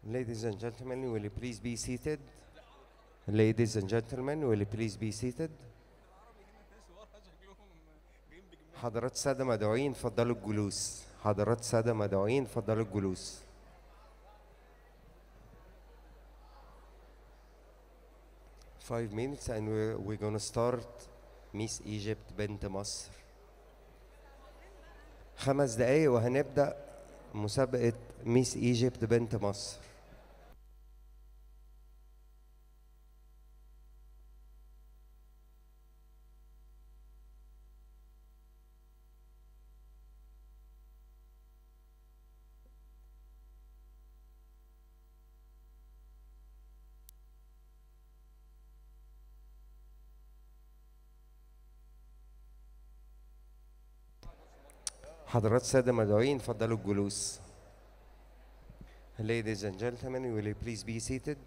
Ladies and gentlemen, will you please be seated? Ladies and gentlemen, will you please be seated? حضرات سادة مدعوين فضلوا الجلوس حضرات سادة مدعوين فضلوا الجلوس Five minutes and we're, we're gonna start Miss Egypt بنت مصر خمس دقايق وهنبدأ مسابقة ميس ايجيبت بنت مصر حضرات سادة مدعوين فضلوا الجلوس Ladies and gentlemen, will you please be seated?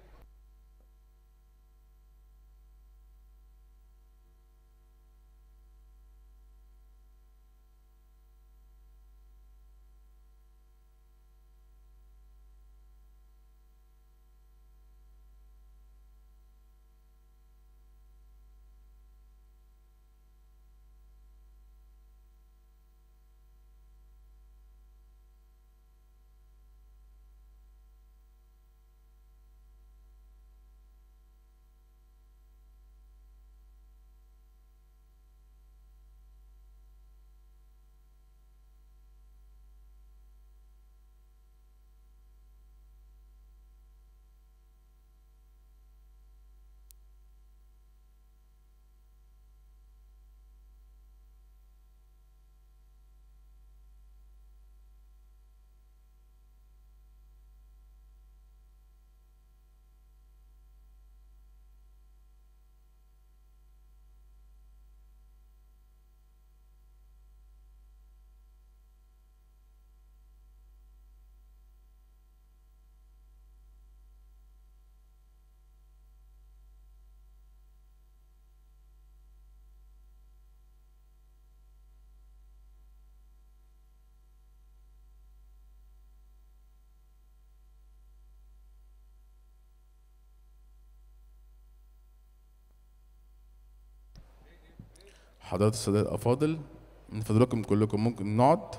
حضرات السادة الأفاضل من فضلكم كلكم ممكن نقعد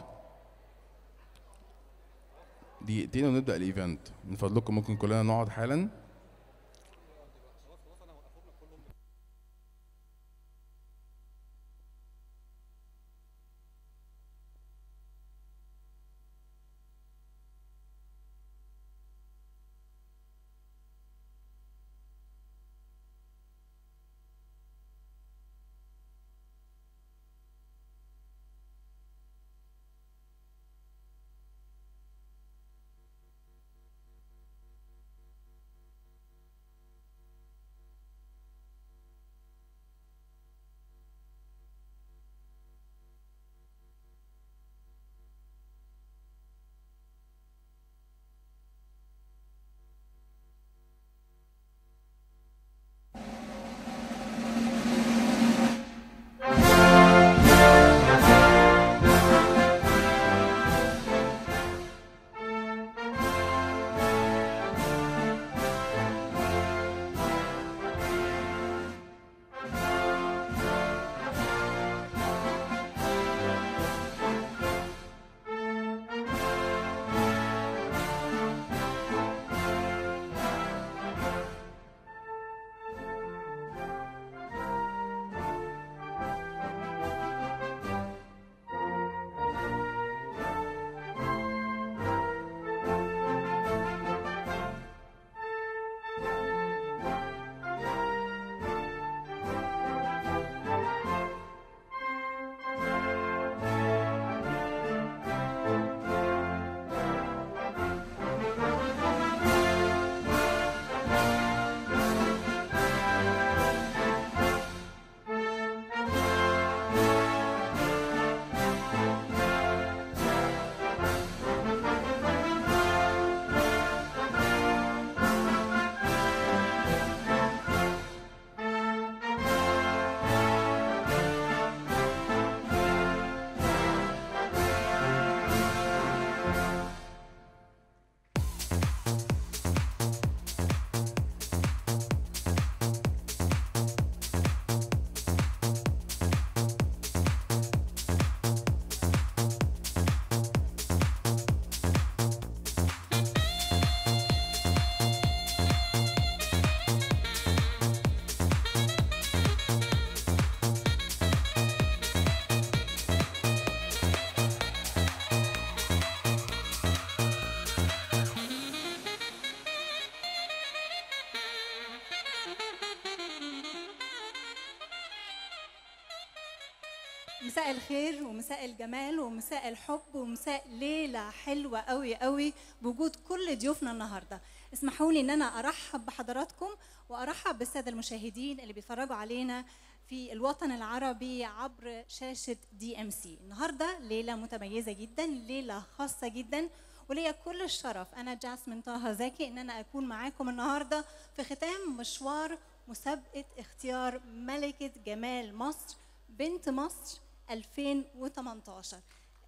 دقيقتين ونبدأ الإيفنت من فضلكم ممكن كلنا نقعد حالا مساء الخير ومساء الجمال ومساء الحب ومساء ليلة حلوة قوي قوي بوجود كل ضيوفنا النهاردة اسمحوا لي ان انا ارحب بحضراتكم وارحب بالسادة المشاهدين اللي بيتفرجوا علينا في الوطن العربي عبر شاشة دي ام سي النهاردة ليلة متميزة جدا ليلة خاصة جدا وليا كل الشرف انا جاسمين طه زكي ان انا اكون معاكم النهارده في ختام مشوار مسابقه اختيار ملكه جمال مصر بنت مصر 2018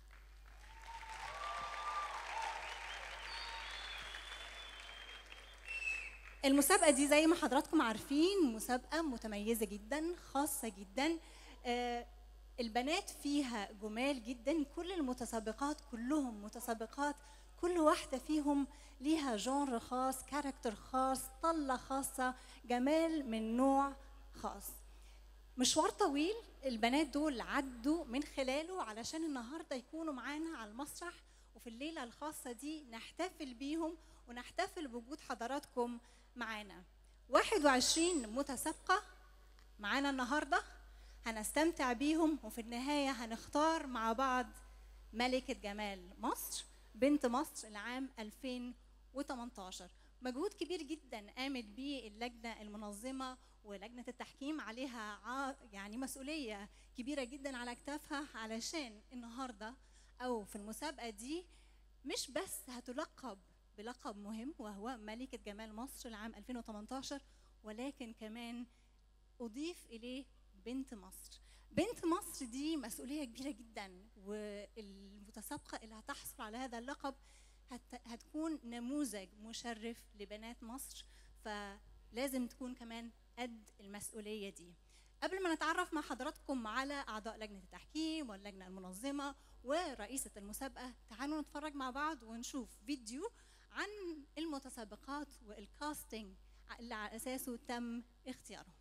المسابقة دي زي ما حضراتكم عارفين مسابقة متميزة جدا خاصة جدا آه، البنات فيها جمال جدا كل المتسابقات كلهم متسابقات كل واحدة فيهم ليها جونر خاص كاركتر خاص طلة خاصة جمال من نوع خاص مشوار طويل البنات دول عدوا من خلاله علشان النهارده يكونوا معانا على المسرح وفي الليله الخاصه دي نحتفل بيهم ونحتفل بوجود حضراتكم معانا 21 متسابقه معانا النهارده هنستمتع بيهم وفي النهايه هنختار مع بعض ملكه جمال مصر بنت مصر العام 2018 مجهود كبير جدا قامت بيه اللجنه المنظمه ولجنه التحكيم عليها ع- يعني مسؤوليه كبيره جدا على اكتافها علشان النهارده او في المسابقه دي مش بس هتلقب بلقب مهم وهو ملكه جمال مصر العام 2018 ولكن كمان اضيف اليه بنت مصر بنت مصر دي مسؤوليه كبيره جدا والمتسابقه اللي هتحصل على هذا اللقب هت- هتكون نموذج مشرف لبنات مصر فلازم تكون كمان قد المسؤوليه دي قبل ما نتعرف مع حضراتكم على اعضاء لجنه التحكيم واللجنه المنظمه ورئيسه المسابقه تعالوا نتفرج مع بعض ونشوف فيديو عن المتسابقات والكاستنج اللي على اساسه تم اختيارهم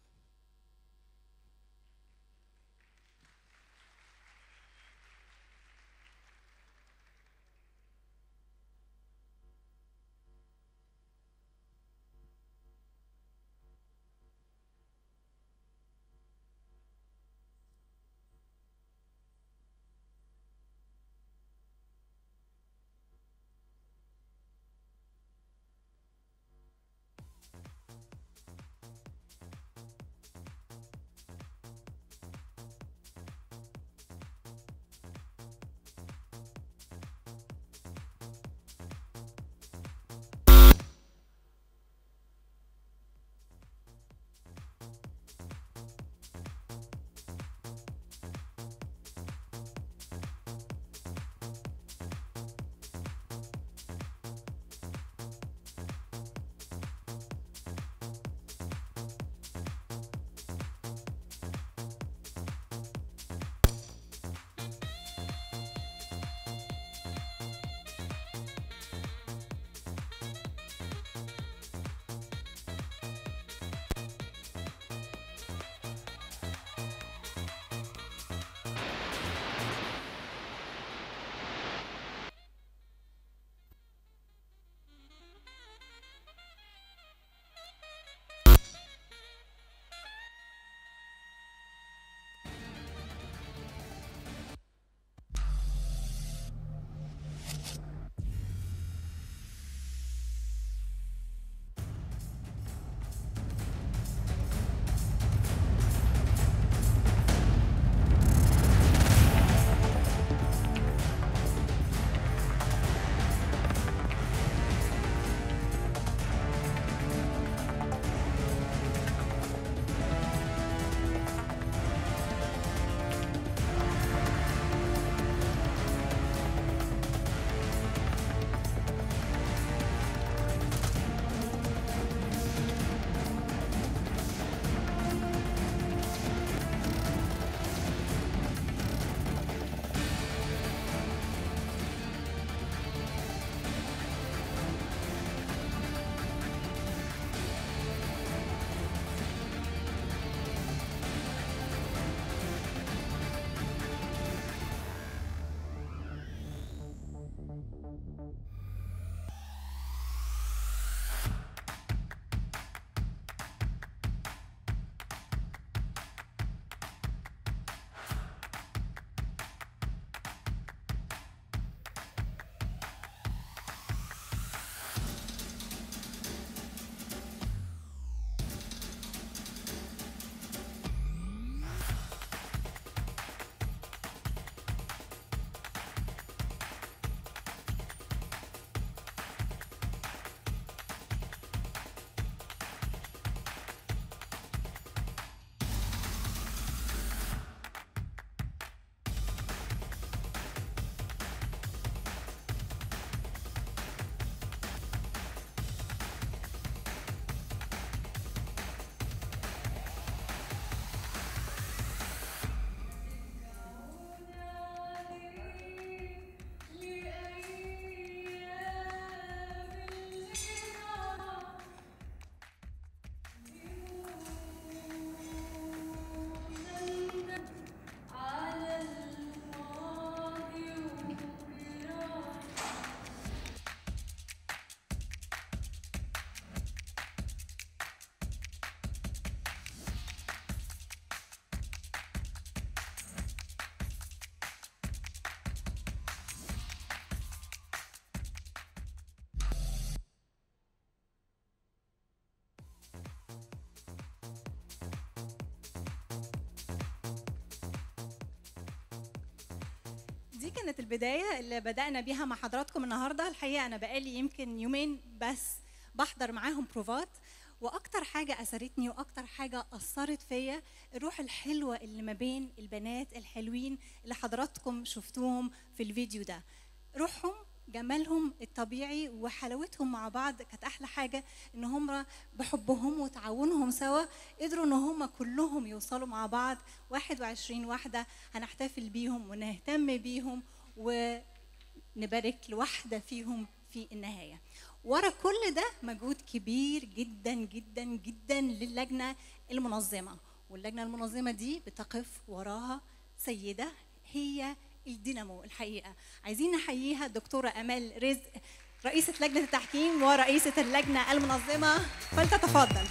دي كانت البداية اللي بدأنا بيها مع حضراتكم النهاردة الحقيقة أنا بقالي يمكن يومين بس بحضر معاهم بروفات وأكتر حاجة أثرتني وأكتر حاجة أثرت فيا الروح الحلوة اللي ما بين البنات الحلوين اللي حضراتكم شفتوهم في الفيديو ده روحهم جمالهم الطبيعي وحلاوتهم مع بعض كانت احلى حاجه ان هم بحبهم وتعاونهم سوا قدروا ان هم كلهم يوصلوا مع بعض 21 واحده هنحتفل بيهم ونهتم بيهم ونبارك لواحده فيهم في النهايه ورا كل ده مجهود كبير جدا جدا جدا للجنه المنظمه واللجنه المنظمه دي بتقف وراها سيده هي الدينامو الحقيقه عايزين نحييها الدكتوره امال رزق رئيسه لجنه التحكيم ورئيسه اللجنه المنظمه فلتتفضل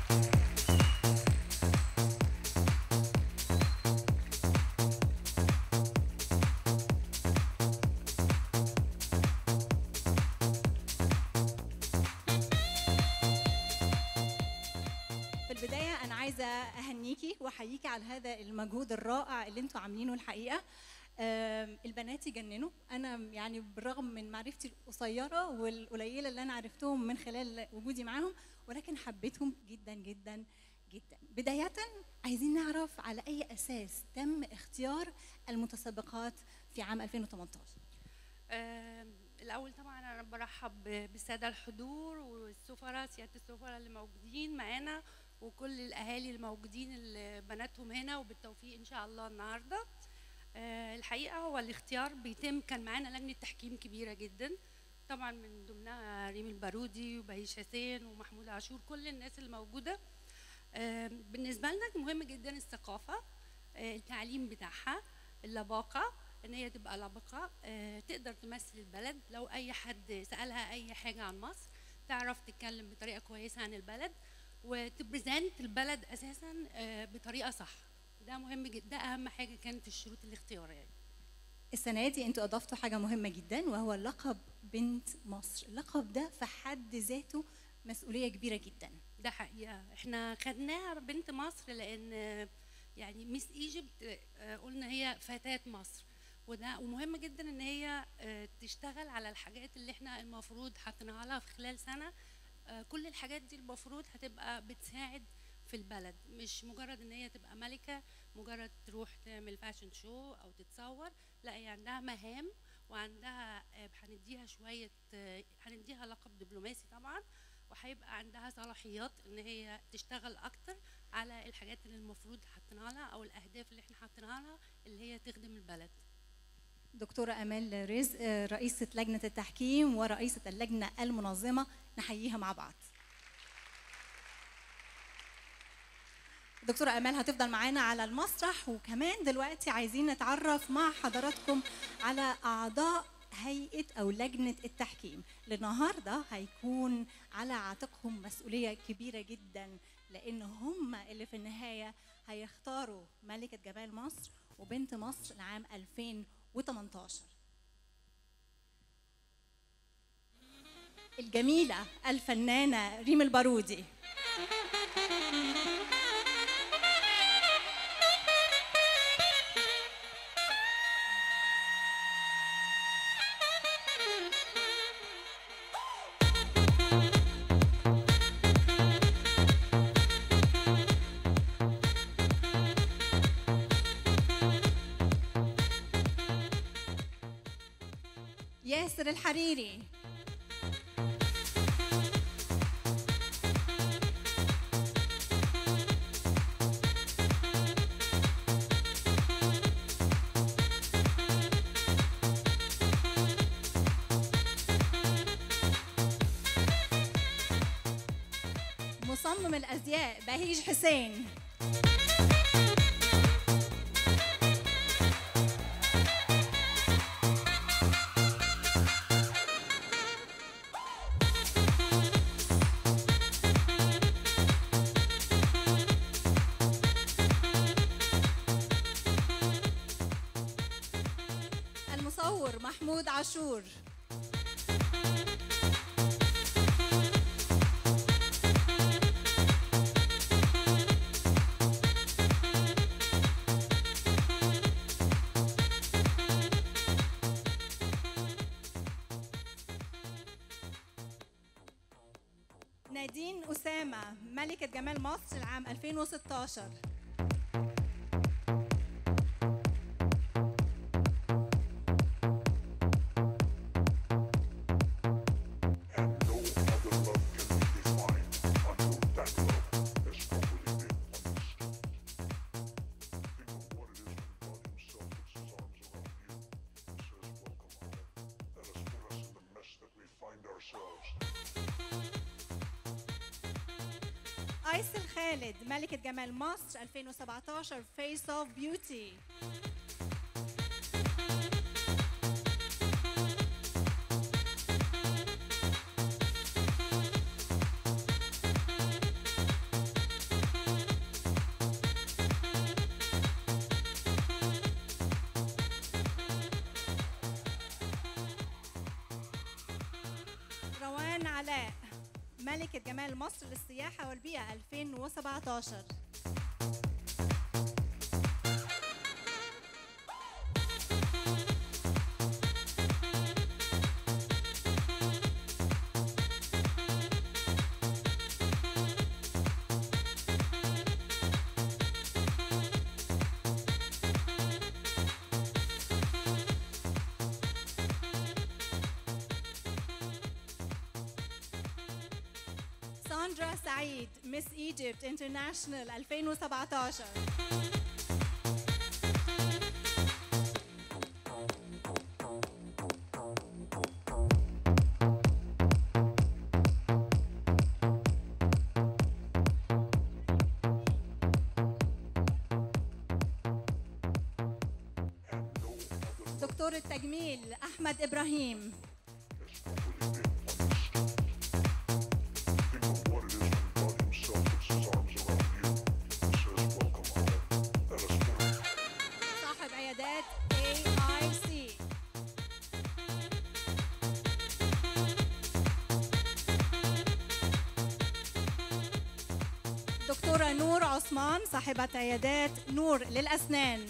في البدايه انا عايزه اهنيكي واحييكي على هذا المجهود الرائع اللي انتوا عاملينه الحقيقه آم، البنات يجننوا انا يعني بالرغم من معرفتي القصيره والقليله اللي انا عرفتهم من خلال وجودي معاهم ولكن حبيتهم جدا جدا جدا بدايه عايزين نعرف على اي اساس تم اختيار المتسابقات في عام 2018 آم، الأول طبعا أنا برحب ب- بالسادة الحضور والسفراء سيادة السفراء اللي موجودين معانا وكل الأهالي الموجودين اللي بناتهم هنا وبالتوفيق إن شاء الله النهاردة آه، الحقيقة هو الاختيار بيتم كان معانا لجنة تحكيم كبيرة جدا طبعا من ضمنها ريم البارودي وبهيش حسين ومحمود عاشور كل الناس اللي موجودة آم، بالنسبة لنا مهم جدا الثقافة آه، التعليم بتاعها اللباقة ان هي تبقى لبقة آه، تقدر تمثل البلد لو اي حد سالها اي حاجه عن مصر تعرف تتكلم بطريقه كويسه عن البلد وتبريزنت البلد اساسا آه، بطريقه صح ده مهم جدا ده اهم حاجه كانت في الشروط الاختيار يعني السنه دي انتوا اضفتوا حاجه مهمه جدا وهو لقب بنت مصر اللقب ده في حد ذاته مسؤوليه كبيره جدا ده حقيقه احنا خدناها بنت مصر لان آه، يعني ميس ايجيبت آه، قلنا هي فتاه مصر وده ومهم جدا ان هي آه، تشتغل على الحاجات اللي احنا المفروض حطيناها لها في خلال سنه آه، كل الحاجات دي المفروض هتبقى بتساعد في البلد مش مجرد ان هي تبقى ملكه مجرد تروح تعمل فاشن شو او تتصور لا هي عندها مهام وعندها آه، هنديها شويه آه، هنديها لقب دبلوماسي طبعا وهيبقى عندها صلاحيات ان هي تشتغل اكتر على الحاجات اللي المفروض حاطينها لها او الاهداف اللي احنا حاطينها لها اللي هي تخدم البلد دكتورة أمال رزق آه، رئيسة لجنة التحكيم ورئيسة اللجنة المنظمة نحييها مع بعض دكتورة أمال هتفضل معانا على المسرح وكمان دلوقتي عايزين نتعرف مع حضراتكم على أعضاء هيئة أو لجنة التحكيم النهاردة هيكون على عاتقهم مسؤولية كبيرة جدا لأن هم اللي في النهاية هيختاروا ملكة جمال مصر وبنت مصر لعام 2018 الجميلة الفنانة ريم البارودي ياسر الحريري مصمم الازياء بهيج حسين المصور محمود عاشور أسامة ملكة جمال مصر العام 2016 أيسل خالد ملكة جمال مصر 2017 Face of Beauty روان علاء ملكة جمال مصر للسياحة والبيئة 2017 ساندرا سعيد مس ايجيبت انترناشونال 2017 دكتور التجميل احمد ابراهيم صاحب عيادات AIC دكتورة نور عثمان صاحبة عيادات نور للأسنان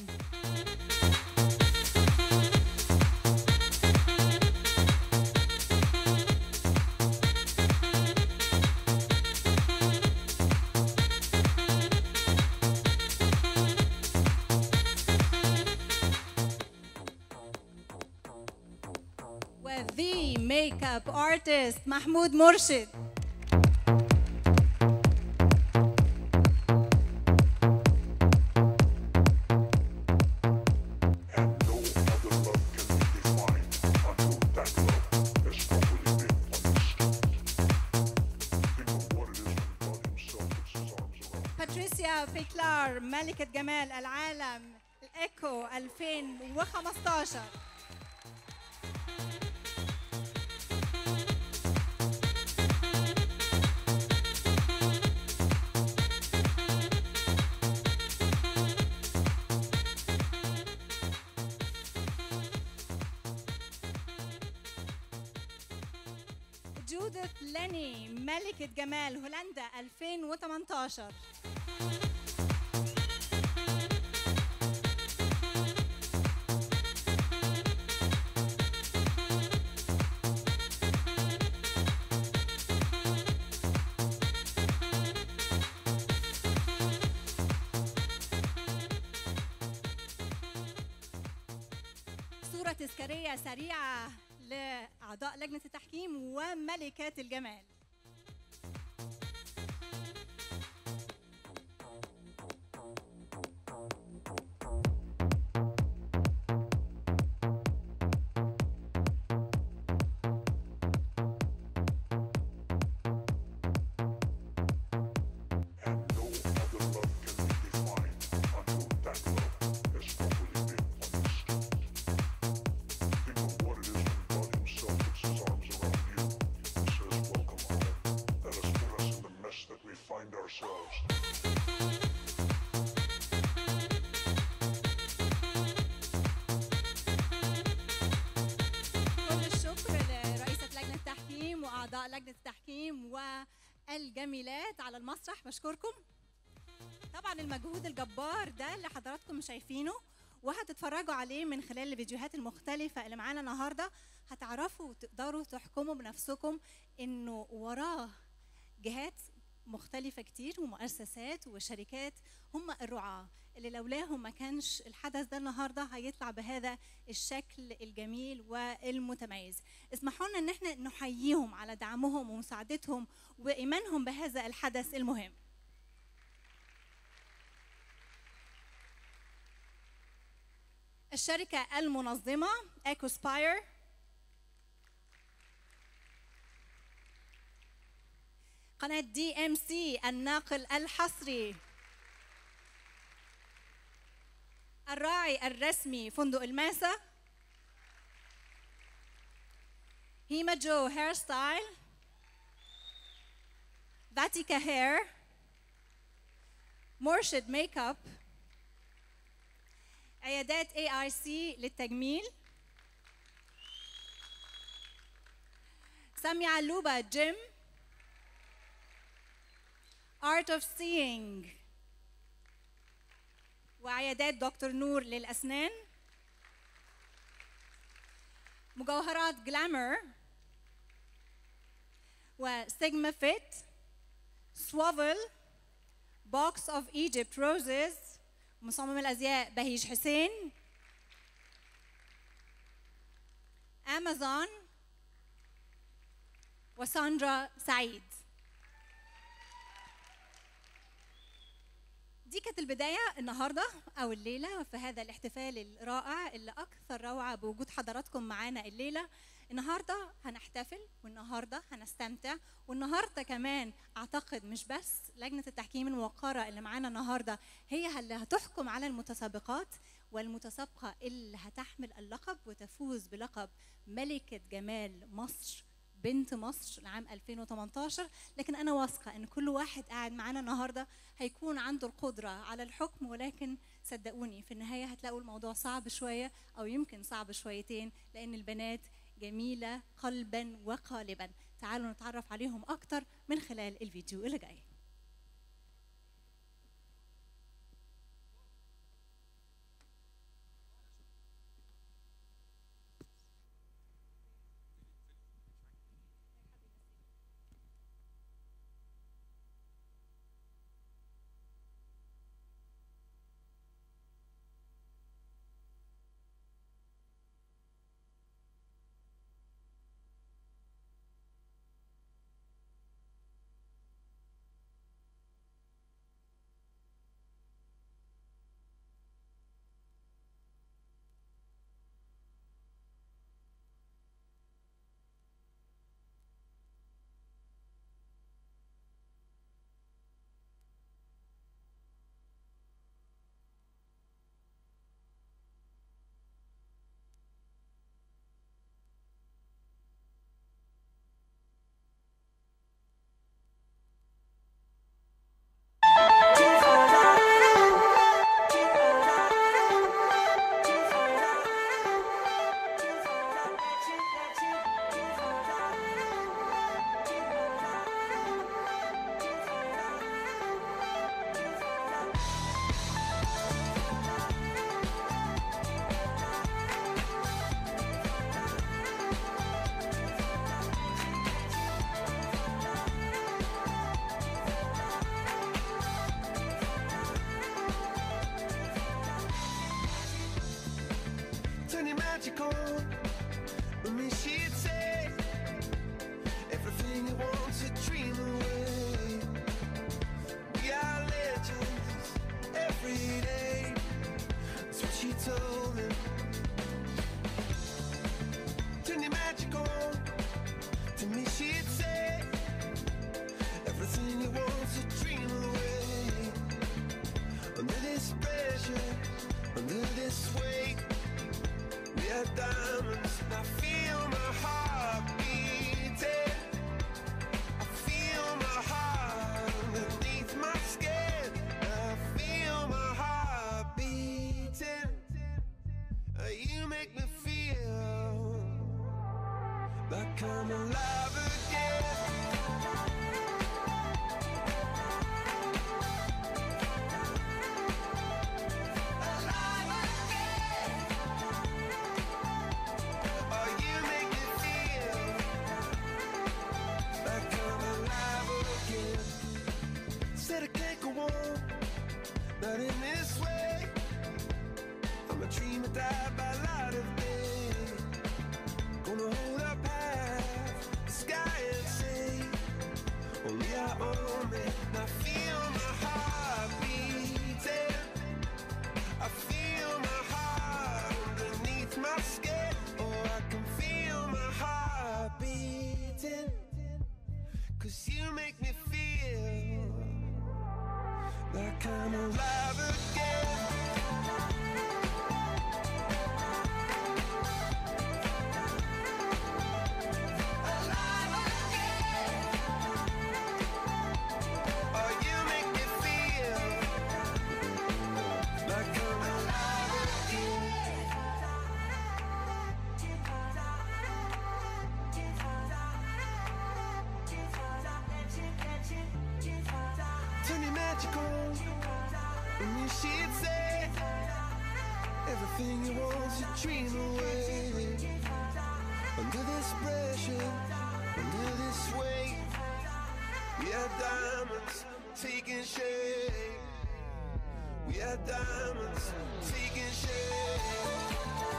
وذي ميك اب ارتست محمود مرشد باتريسيا بيكلار ملكة جمال العالم الإيكو 2015 جودث ليني ملكة جمال هولندا 2018 صورة تذكارية سريعة لأعضاء لجنة التحكيم وملكات الجمال كل الشكر لرئيسة لجنة التحكيم وأعضاء لجنة التحكيم والجميلات على المسرح بشكركم طبعا المجهود الجبار ده اللي حضراتكم شايفينه وهتتفرجوا عليه من خلال الفيديوهات المختلفة اللي معانا النهاردة هتعرفوا وتقدروا تحكموا بنفسكم انه وراه جهات مختلفة كتير ومؤسسات وشركات هم الرعاة اللي لولاهم ما كانش الحدث ده النهاردة هيطلع بهذا الشكل الجميل والمتميز اسمحوا لنا ان احنا نحييهم على دعمهم ومساعدتهم وإيمانهم بهذا الحدث المهم الشركة المنظمة ايكوسباير قناة دي ام سي الناقل الحصري الراعي الرسمي فندق الماسة هيما جو هير ستايل فاتيكا هير مرشد ميك اب عيادات اي اي سي للتجميل سامي علوبة جيم Art of Seeing وعيادات دكتور نور للأسنان مجوهرات جلامر وسيجما فيت سوافل بوكس اوف ايجيبت روزز مصمم الازياء بهيج حسين امازون وساندرا سعيد دي كانت البداية النهاردة أو الليلة في هذا الاحتفال الرائع اللي أكثر روعة بوجود حضراتكم معانا الليلة النهاردة هنحتفل والنهاردة هنستمتع والنهاردة كمان أعتقد مش بس لجنة التحكيم الموقرة اللي معانا النهاردة هي اللي هتحكم على المتسابقات والمتسابقة اللي هتحمل اللقب وتفوز بلقب ملكة جمال مصر بنت مصر لعام 2018 لكن انا واثقه ان كل واحد قاعد معانا النهارده هيكون عنده القدره على الحكم ولكن صدقوني في النهايه هتلاقوا الموضوع صعب شويه او يمكن صعب شويتين لان البنات جميله قلبا وقالبا تعالوا نتعرف عليهم اكتر من خلال الفيديو اللي جاي turn your magic on. With me, she'd say everything you want to dream away. We are legends every day. That's what she told me. Turn your magic on. To me, she'd say everything you want to dream away. Under this pressure, under this weight. We are diamonds, and I feel my heart beating. I feel my heart underneath my skin. I feel my heart beating. Uh, You make me feel like I'm alive again. Oh, you make me feel like I'm alive again. die by light of day. Gonna hold up half the sky and say, only I own it. And I feel my heart beating. I feel my heart underneath my skin. Oh, I can feel my heart beating. Cause you make me feel like I'm alive again. Alive again. Oh, you make me feel like I'm alive again. Turn your magic on And you she'd say Everything you want to dream away Under this pressure Under this weight We are diamonds taking shape We are diamonds taking shape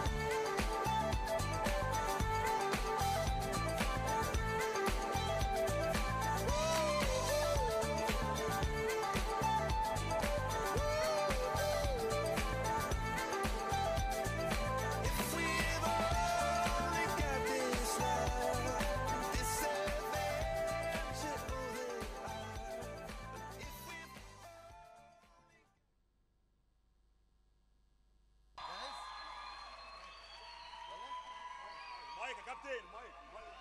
If we've only got this love, this adventure over If we've مايك يا كابتن مايك مايك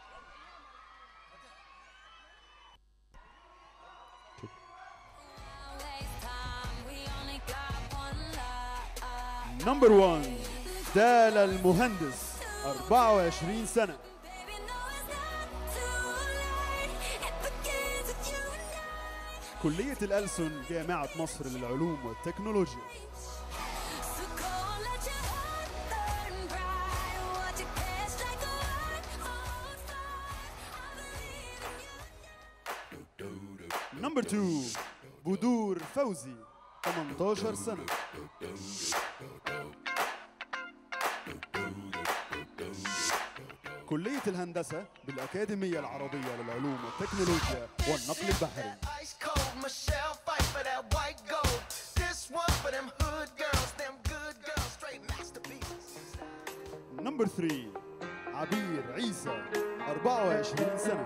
نمبر 1 دالا المهندس 24 سنة كلية الألسن جامعة مصر للعلوم والتكنولوجيا نمبر 2 بدور فوزي 18 سنة كلية الهندسة بالأكاديمية العربية للعلوم والتكنولوجيا والنقل البحري Ice cold Michelle fight for that white gold. This one for them hood girls, them good girls, straight masterpieces. نمبر 3 عبير عيسى 24 سنة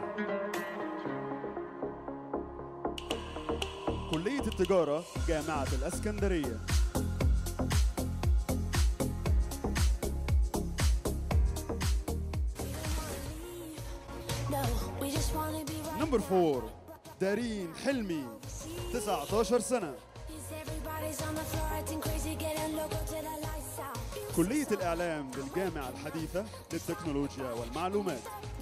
كلية التجارة جامعة الأسكندرية نمبر 4 دارين حلمي 19 سنة كلية الإعلام بالجامعة الحديثة للتكنولوجيا والمعلومات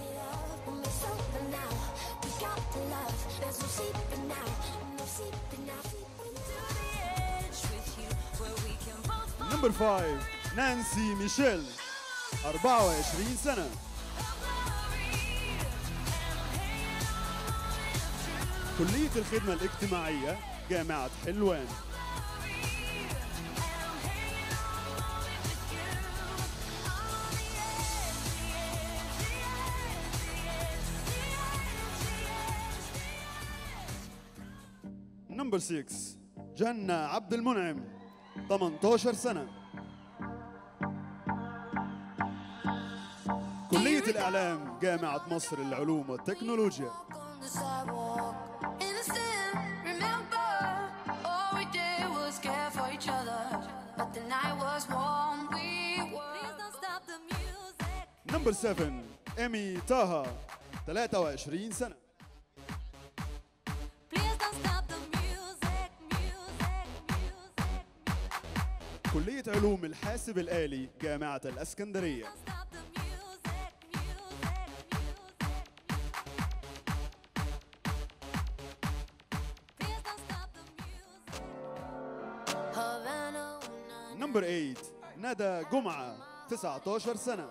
نمبر 5 نانسي ميشيل 24 سنة كلية الخدمة الاجتماعية جامعة حلوان نمبر 6 جنة عبد المنعم 18 سنة كلية الإعلام جامعة مصر للعلوم والتكنولوجيا نمبر 7 ايمي طه 23 سنة كلية علوم الحاسب الآلي جامعة الأسكندرية نمبر 8 ندى جمعة 19 سنة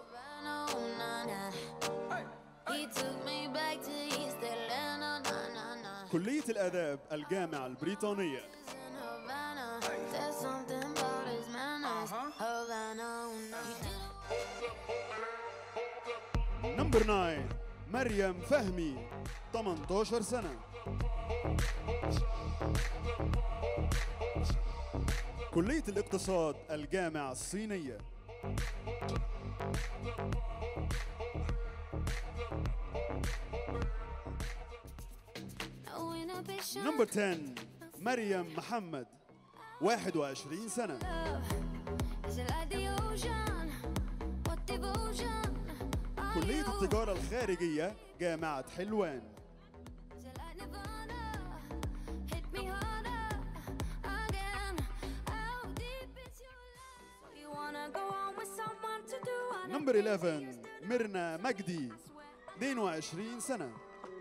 كلية الآداب الجامعة البريطانية نمبر 9 مريم فهمي 18 سنة كلية الاقتصاد الجامعة الصينية نمبر 10 مريم محمد 21 سنة كلية التجارة الخارجية جامعة حلوان نمبر 11 ميرنا مجدي 22 سنة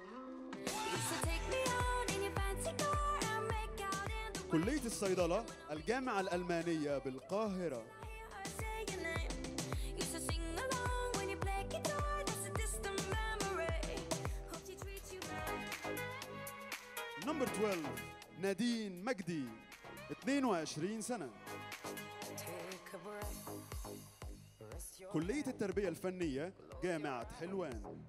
كلية الصيدلة الجامعة الألمانية بالقاهرة نمبر 12 نادين مجدي 22 سنة كلية التربية الفنية جامعة حلوان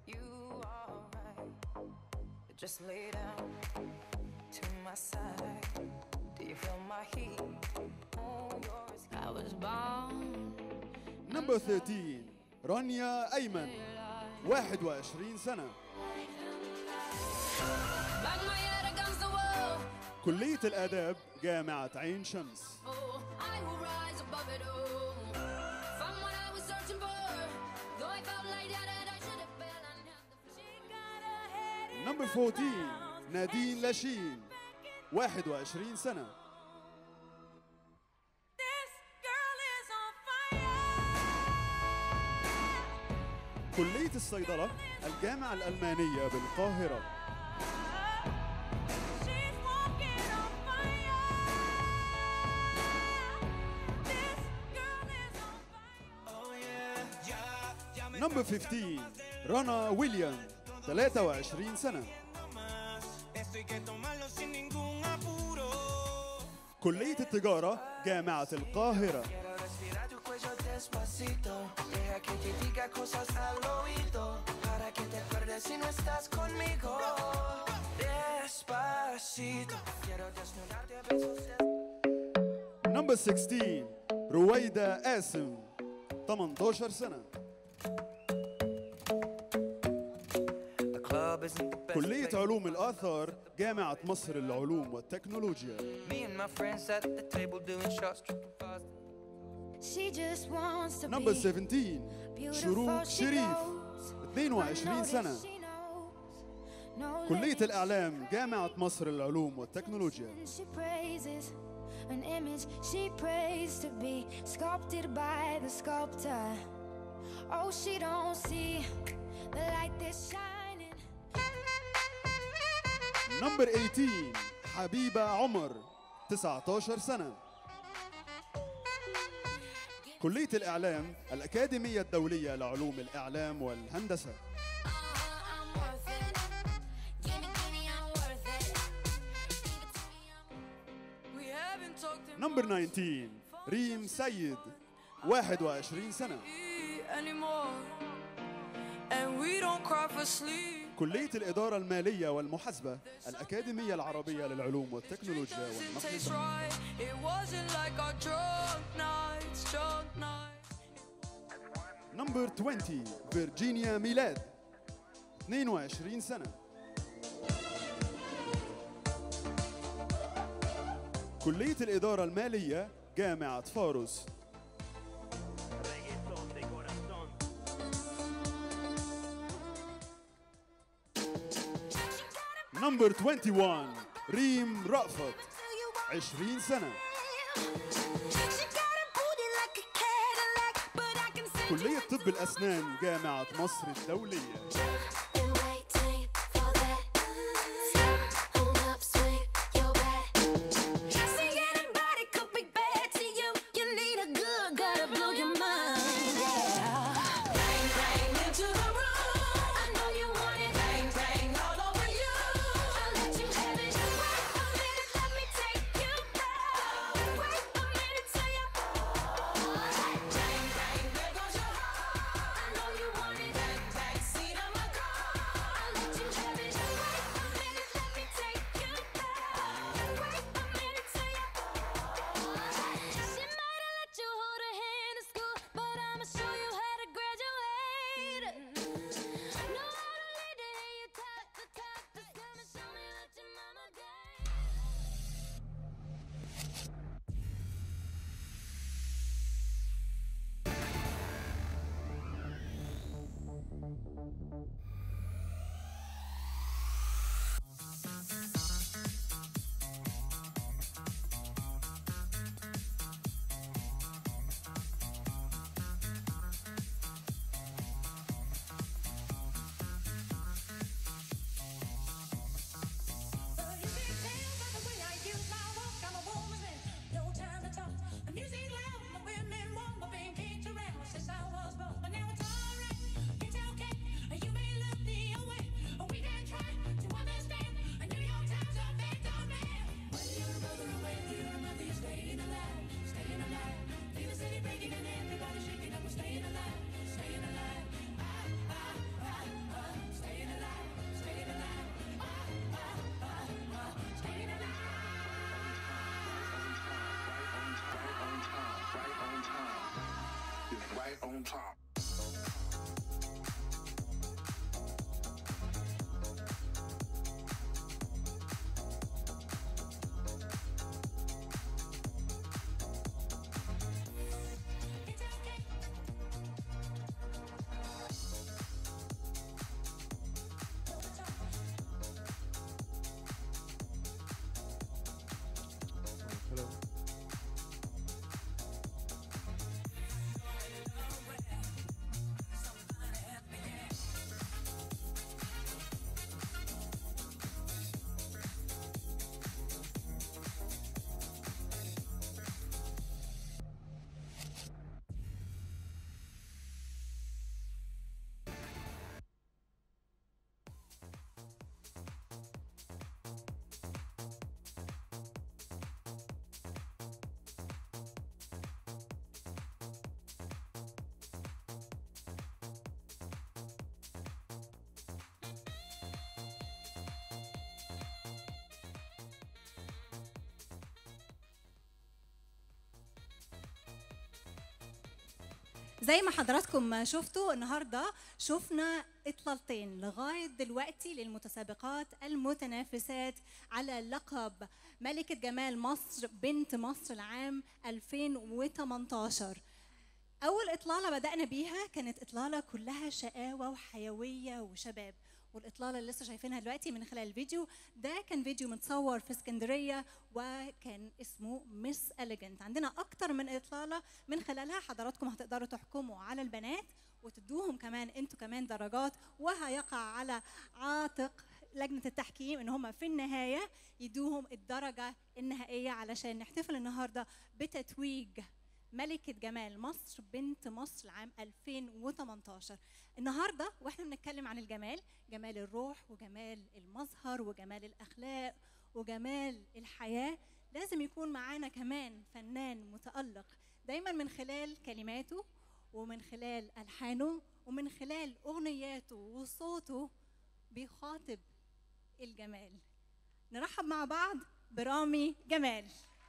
Just lay down to my side. Do you feel my heat? Oh, yours. I was born. نمبر 13 رانيا أيمن 21 سنة Bang my head against the wall. كلية الآداب جامعة عين شمس Oh, I will rise above it all. From what I was searching for. Though I felt like that, and I should have been. I never- She got her head in نمبر 14 نادين لاشين 21 سنة This girl is on fire. كلية الصيدلة الجامعة الألمانية بالقاهرة She's walking on fire. This girl is on fire. نمبر 15 رنا ويليام 23 سنة Esto hay que tomarlo sin ningún apuro. كلية التجارة جامعة القاهرة Quiero respirar tu cuello despacito. Deja que te diga cosas al oído. Para que te acuerdes si no estás conmigo. Despacito. Quiero desnudarte a besos. نمبر 16 رويدة قاسم 18 سنة The club isn't the best كلية place. علوم الآثار جامعة مصر للعلوم والتكنولوجيا Me and my friends at the table doing shots, tripping fast. She just wants to نمبر be 17 beautiful. شروق She شريف knows. 22 I know سنة that she knows. No كلية lady الإعلام جامعة مصر للعلوم والتكنولوجيا She praises an image she prays to be sculpted by the sculptor. Oh, she don't see the light that's shining. نمبر 18 حبيبة عمر 19 سنة كلية الإعلام الأكاديمية الدولية لعلوم الإعلام والهندسة Uh-huh, I'm worth it. Gimme, gimme, I'm worth it. Give it to me, I'm We haven't talked in نمبر 19 ريم سيد 21 سنة anymore. And we don't cry for sleep. كلية الإدارة المالية والمحاسبة الأكاديمية العربية للعلوم والتكنولوجيا Doesn't والنقل taste الصناعي. right. It wasn't like our drunk nights, drunk nights. نمبر 20 فيرجينيا ميلاد 22 سنة كلية الإدارة المالية جامعة فاروس نمبر 21 ريم رأفت 20 سنة كلية طب الأسنان جامعة مصر الدولية Been waiting for that. Stop, hold up, swing your back. See anybody could be bad to you. You need a good, gotta blow your mind. Yeah. Bang, bang into the room. I know you want it. Bang, bang all over you. I'll let you have it. Wait a minute, let me take you there. Wait a minute till you. Bang, bang, there goes your heart. I know you want it. Bang, bang, see right on top. زي ما حضراتكم شفتوا النهارده شفنا اطلالتين لغايه دلوقتي للمتسابقات المتنافسات على لقب ملكه جمال مصر بنت مصر العام 2018 اول اطلاله بدانا بيها كانت اطلاله كلها شقاوه وحيويه وشباب والاطلاله اللي لسه شايفينها دلوقتي من خلال الفيديو ده كان فيديو متصور في اسكندريه وكان اسمه مس اليجنت عندنا اكتر من اطلاله من خلالها حضراتكم هتقدروا تحكموا على البنات وتدوهم كمان انتوا كمان درجات وهيقع على عاتق لجنه التحكيم ان هم في النهايه يدوهم الدرجه النهائيه علشان نحتفل النهارده بتتويج ملكة جمال مصر بنت مصر عام 2018 النهاردة واحنا بنتكلم عن الجمال جمال الروح وجمال المظهر وجمال الأخلاق وجمال الحياة لازم يكون معانا كمان فنان متألق دايما من خلال كلماته ومن خلال ألحانه ومن خلال أغنياته وصوته بيخاطب الجمال نرحب مع بعض برامي جمال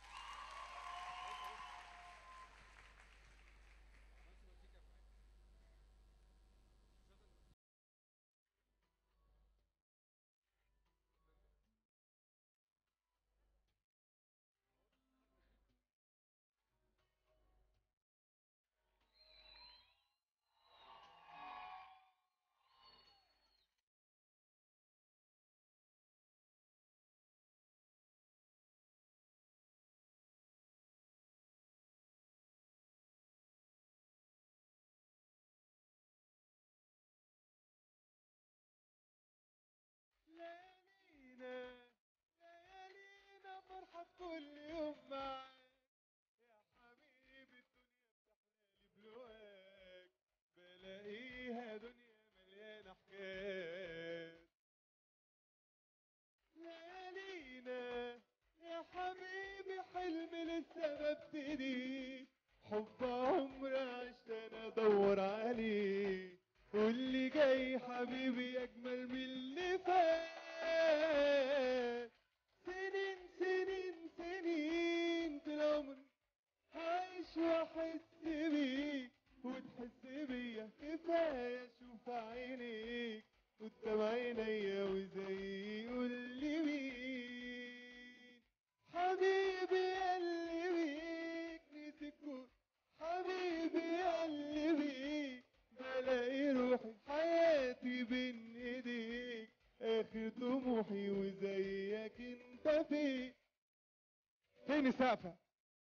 ليالينا ليالينا فرحة كل يوم معاك يا حبيبي الدنيا بتحلالي بلواك بلاقيها دنيا مليانة حكايات ليالينا يا حبيبي حلم لسه ببتدي حب عمر عشت انا ادور عليه واللي جاي حبيبي اجمل من اللي فات سنين سنين سنين طول عمري عايش واحس بيك وتحس بيا كفايه اشوف عينيك قدام عينيا وزي يقول لي مين حبيبي اللي بيك نسيت كل حبيبي اللي بيك بلاقي روحي حياتي بين ايديك اخر طموحي وزيك انت فين فين سقفه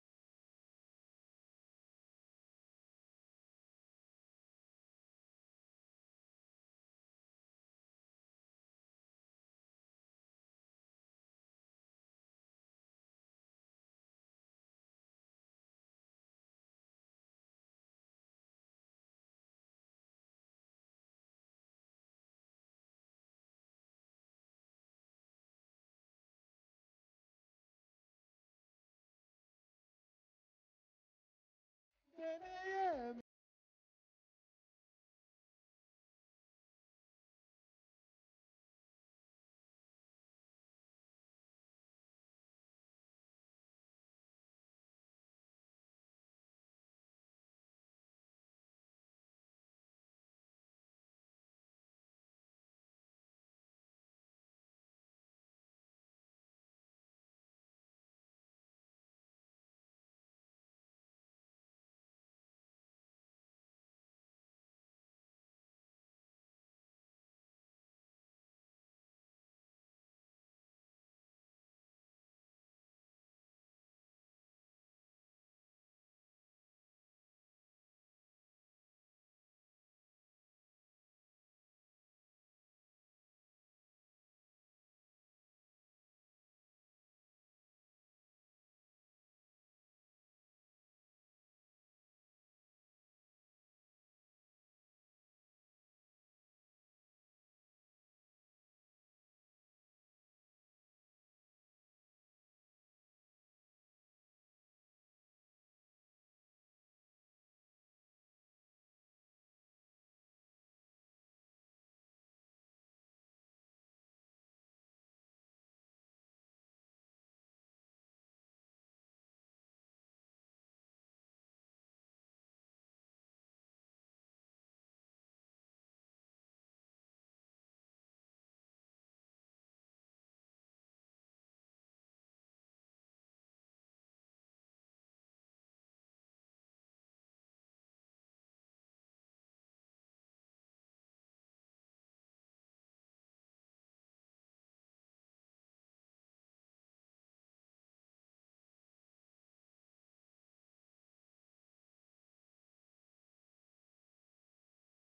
ده انا ياما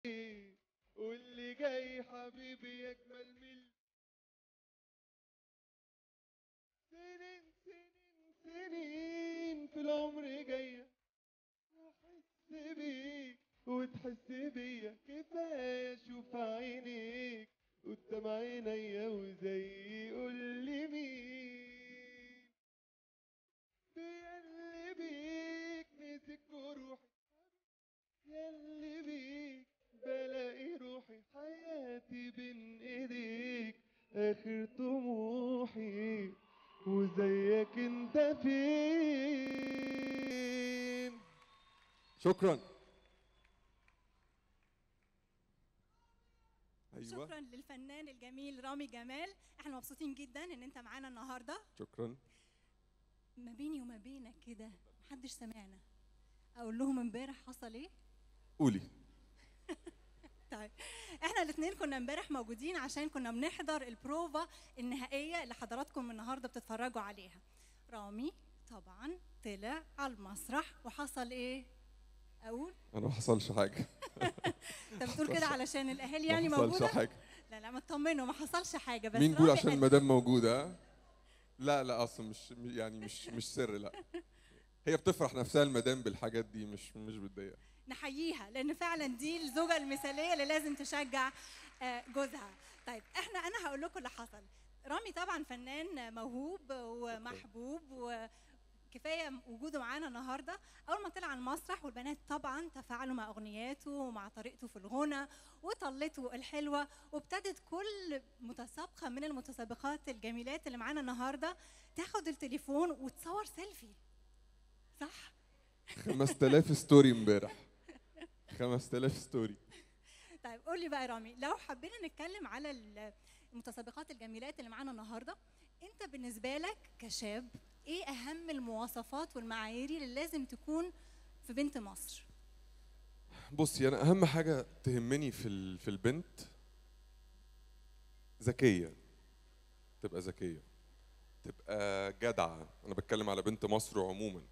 واللي جاي حبيبي يجمل من سنين سنين سنين في العمر جاية واحس بيك وتحس بيا كفاية اشوف عينيك قدام عينيا وزي يقول لي مين ياللي بيك مسك روحي ياللي بيك بلاقي روحي حياتي بين ايديك اخر طموحي وزيك انت فين شكرا ايوه شكرا للفنان الجميل رامي جمال احنا مبسوطين جدا ان انت معانا النهارده شكرا ما بيني وما بينك كده محدش سمعنا اقول لهم امبارح حصل ايه قولي طيب احنا الاثنين كنا امبارح موجودين عشان كنا بنحضر البروفا النهائيه اللي حضراتكم النهارده بتتفرجوا عليها رامي طبعا طلع على المسرح وحصل ايه اقول انا ما حصلش حاجه انت بتقول كده علشان الاهالي يعني ما حصلش موجوده حاجه لا لا ما تطمنوا ما حصلش حاجه بس مين بيقول رامي عشان قال- المدام موجوده ها؟ لا لا اصلا مش يعني مش مش سر لا هي بتفرح نفسها المدام بالحاجات دي مش مش بتضايقها نحييها لان فعلا دي الزوجه المثاليه اللي لازم تشجع آه، جوزها طيب احنا انا هقول لكم اللي حصل رامي طبعا فنان موهوب ومحبوب وكفايه وجوده معانا النهارده اول ما طلع على المسرح والبنات طبعا تفاعلوا مع اغنياته ومع طريقته في الغنى وطلته الحلوه وابتدت كل متسابقه من المتسابقات الجميلات اللي معانا النهارده تاخد التليفون وتصور سيلفي صح 5000 ستوري امبارح 5000 ستوري طيب قول لي بقى يا رامي لو حبينا نتكلم على ال- المتسابقات الجميلات اللي معانا النهارده انت بالنسبه لك كشاب ايه اهم المواصفات والمعايير اللي لازم تكون في بنت مصر بصي انا اهم حاجه تهمني في ال- في البنت ذكيه تبقى ذكيه تبقى جدعه انا بتكلم على بنت مصر عموما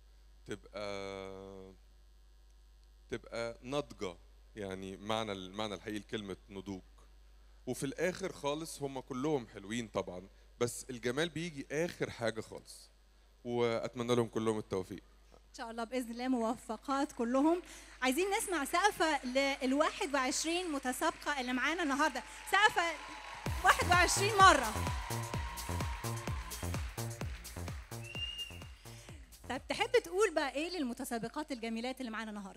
تبقى تبقى ناضجه يعني معنى المعنى الحقيقي لكلمه نضوج وفي الاخر خالص هم كلهم حلوين طبعا بس الجمال بيجي اخر حاجه خالص واتمنى لهم كلهم التوفيق ان شاء الله باذن الله موفقات كلهم عايزين نسمع سقفه لل 21 متسابقه اللي معانا النهارده سقفه 21 مره طب تحب تقول بقى ايه للمتسابقات الجميلات اللي معانا النهارده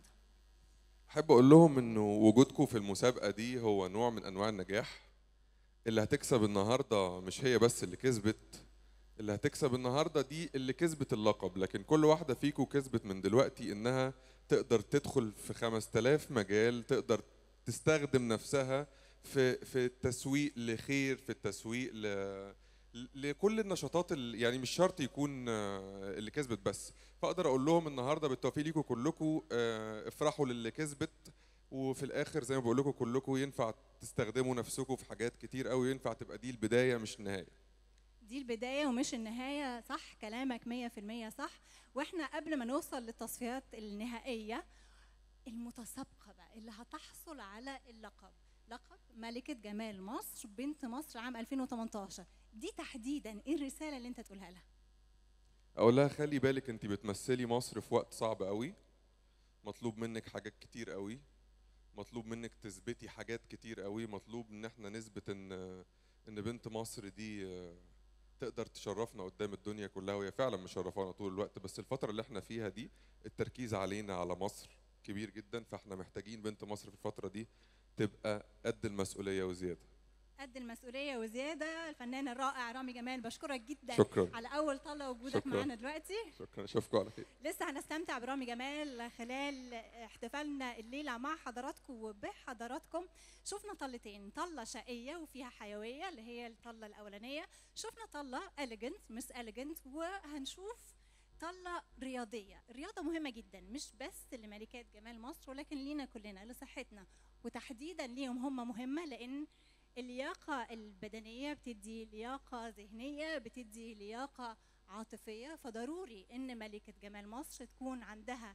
احب اقول لهم انه وجودكم في المسابقه دي هو نوع من انواع النجاح اللي هتكسب النهارده مش هي بس اللي كسبت اللي هتكسب النهارده دي اللي كسبت اللقب لكن كل واحده فيكم كسبت من دلوقتي انها تقدر تدخل في 5000 مجال تقدر تستخدم نفسها في في التسويق لخير في التسويق ل لكل النشاطات اللي يعني مش شرط يكون آه، اللي كسبت بس فاقدر اقول لهم النهارده بالتوفيق ليكم كلكم آه، افرحوا للي كسبت وفي الاخر زي ما بقول لكم كلكم ينفع تستخدموا نفسكم في حاجات كتير قوي ينفع تبقى دي البدايه مش النهايه دي البداية ومش النهاية صح كلامك 100% صح واحنا قبل ما نوصل للتصفيات النهائية المتسابقة بقى اللي هتحصل على اللقب لقب ملكة جمال مصر بنت مصر عام 2018 دي تحديدا ايه الرسالة اللي انت تقولها لها اقول لها خلي بالك انت بتمثلي مصر في وقت صعب قوي مطلوب منك حاجات كتير قوي مطلوب منك تثبتي حاجات كتير قوي مطلوب ان احنا نثبت ان ان بنت مصر دي آه، تقدر تشرفنا قدام الدنيا كلها وهي فعلا مشرفانا طول الوقت بس الفترة اللي احنا فيها دي التركيز علينا على مصر كبير جدا فاحنا محتاجين بنت مصر في الفترة دي تبقى قد المسؤولية وزيادة قد المسؤولية وزيادة الفنان الرائع رامي جمال بشكرك جدا شكراً. على أول طلة وجودك شكراً. معانا دلوقتي شكرا اشوفكم على خير لسه هنستمتع برامي جمال خلال احتفالنا الليله مع حضراتكم وبحضراتكم شفنا طلتين طله شقيه وفيها حيويه اللي هي الطله الاولانيه شفنا طله اليجنت مش اليجنت وهنشوف طله رياضيه الرياضه مهمه جدا مش بس لملكات جمال مصر ولكن لينا كلنا لصحتنا وتحديدا ليهم هم مهمه لان اللياقه البدنيه بتدي لياقه ذهنيه بتدي لياقه عاطفيه فضروري ان ملكه جمال مصر تكون عندها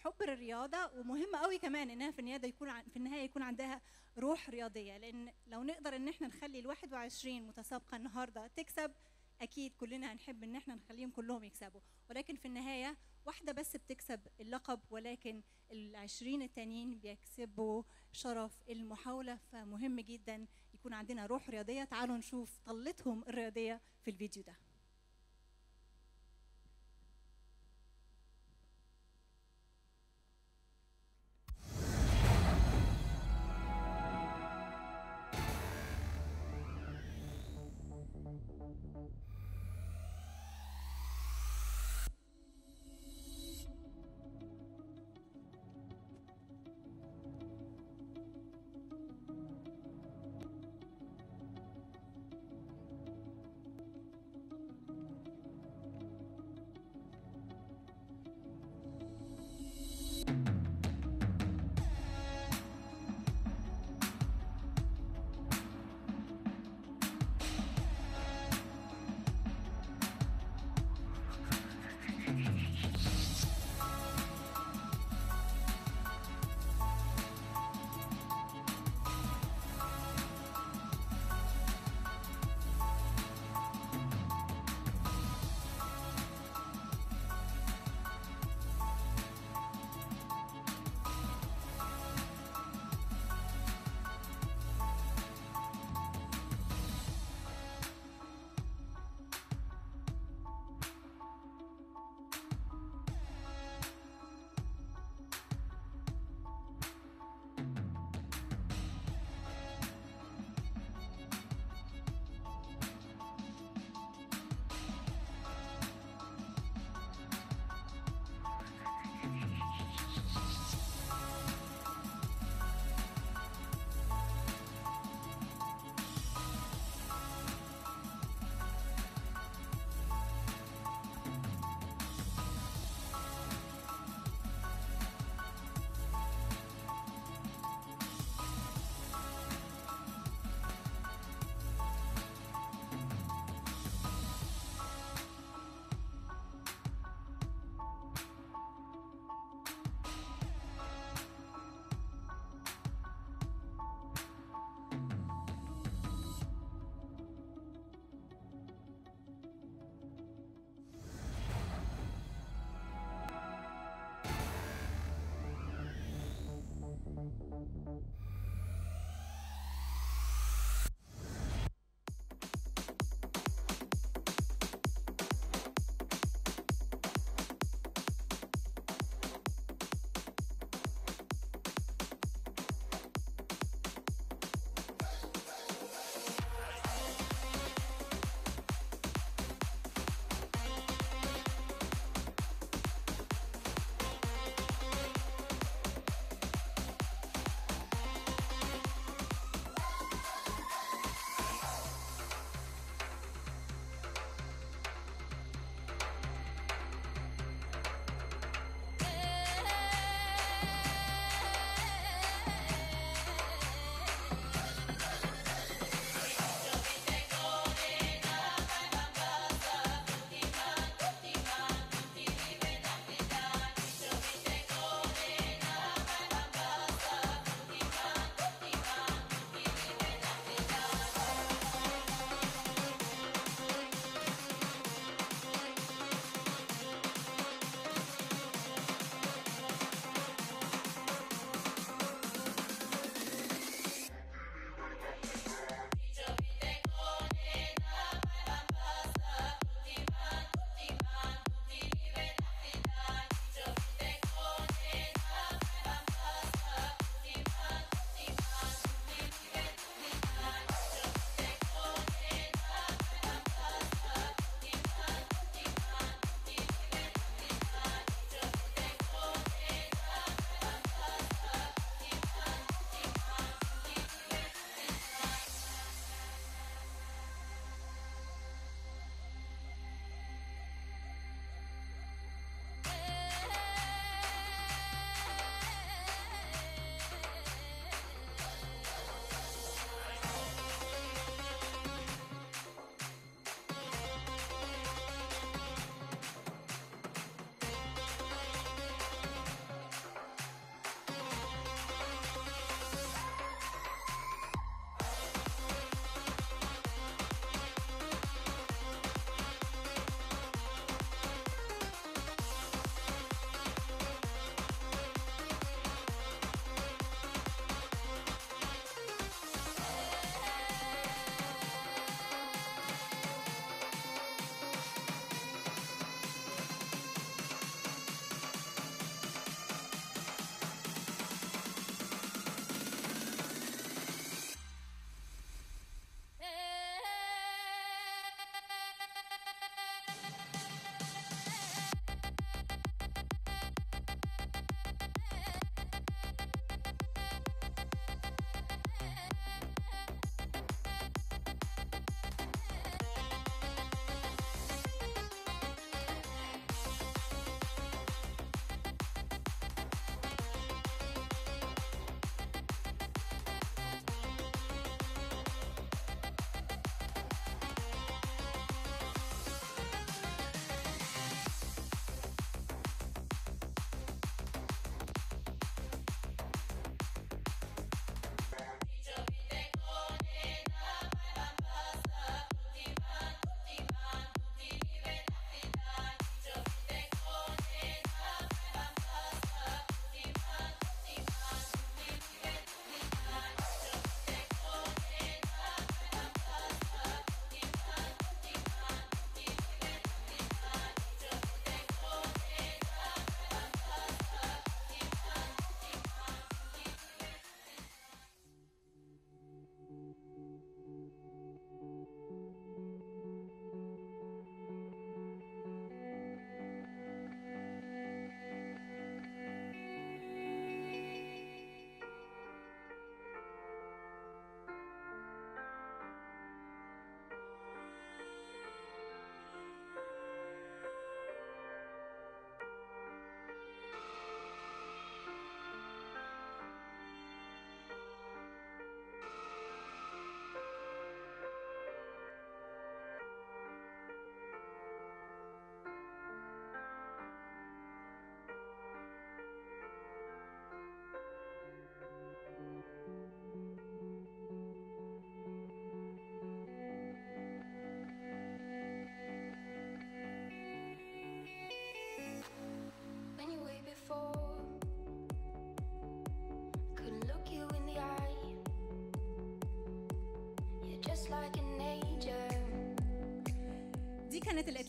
حب للرياضه ومهم قوي كمان انها في النهايه يكون عن- في النهايه يكون عندها روح رياضيه لان لو نقدر ان احنا نخلي ال 21 متسابقه النهارده تكسب اكيد كلنا هنحب ان احنا نخليهم كلهم يكسبوا ولكن في النهايه واحده بس بتكسب اللقب ولكن ال 20 التانيين بيكسبوا شرف المحاوله فمهم جدا يكون عندنا روح رياضيه تعالوا نشوف طلتهم الرياضيه في الفيديو ده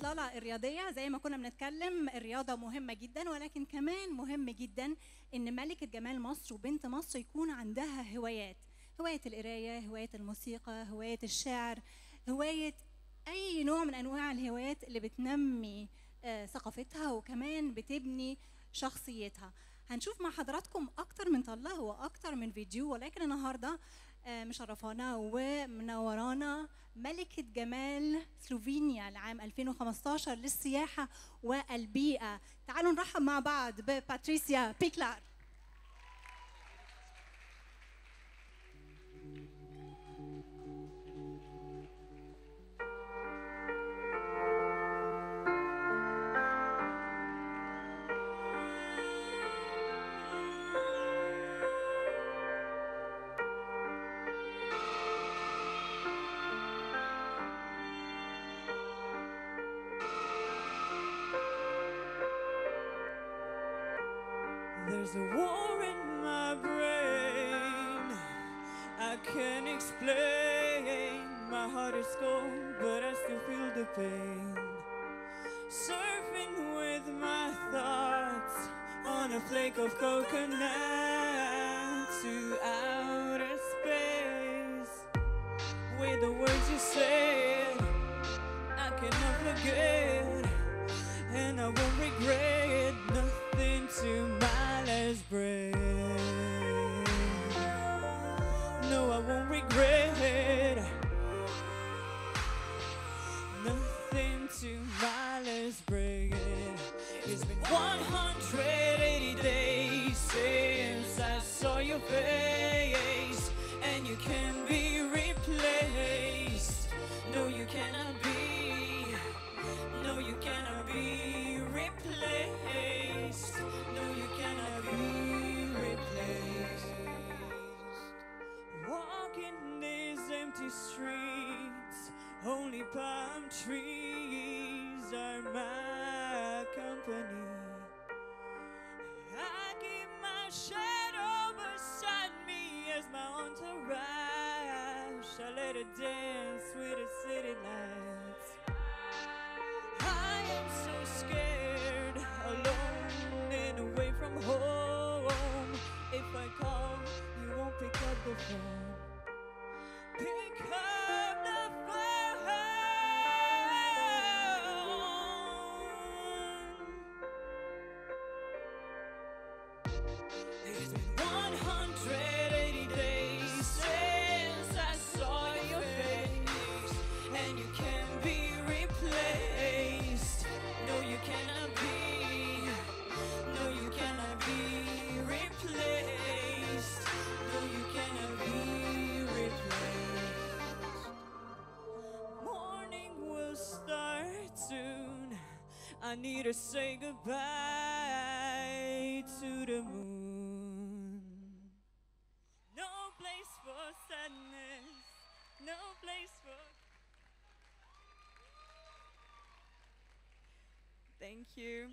الاطلاله الرياضيه زي ما كنا بنتكلم الرياضه مهمه جدا ولكن كمان مهم جدا ان ملكه جمال مصر وبنت مصر يكون عندها هوايات هوايه القرايه هوايه الموسيقى هوايه الشعر هوايه اي نوع من انواع الهوايات اللي بتنمي آه، ثقافتها وكمان بتبني شخصيتها هنشوف مع حضراتكم اكتر من طله واكتر من فيديو ولكن النهارده آه، مشرفانا ومنورانا ملكة جمال سلوفينيا لعام 2015 للسياحة والبيئة تعالوا نرحب مع بعض بباتريسيا بيكلار There's a war in my brain. I can't explain. My heart is cold, but I still feel the pain. Surfing with my thoughts on a flake of coconut to outer space. With the words you said, I cannot forget. And I won't regret nothing to my last breath. No, I won't regret nothing to my last breath. It's been 180 days since I saw your face, and you can be replaced. No, you cannot be. No, you cannot be replaced. No, you cannot be replaced. Walking these empty streets, only palm trees are my company. I keep my shadow beside me as my entourage. I let it dance with the city lights. I am so scared, alone and away from home. If I call, you won't pick up the phone. Pick up the phone. It's been 180 days since I saw your face, and you can be replaced. No, you cannot be. No, you cannot be replaced. No, you cannot be replaced. Morning will start soon. I need to say goodbye to the moon. No place for sadness. No place for. Thank you.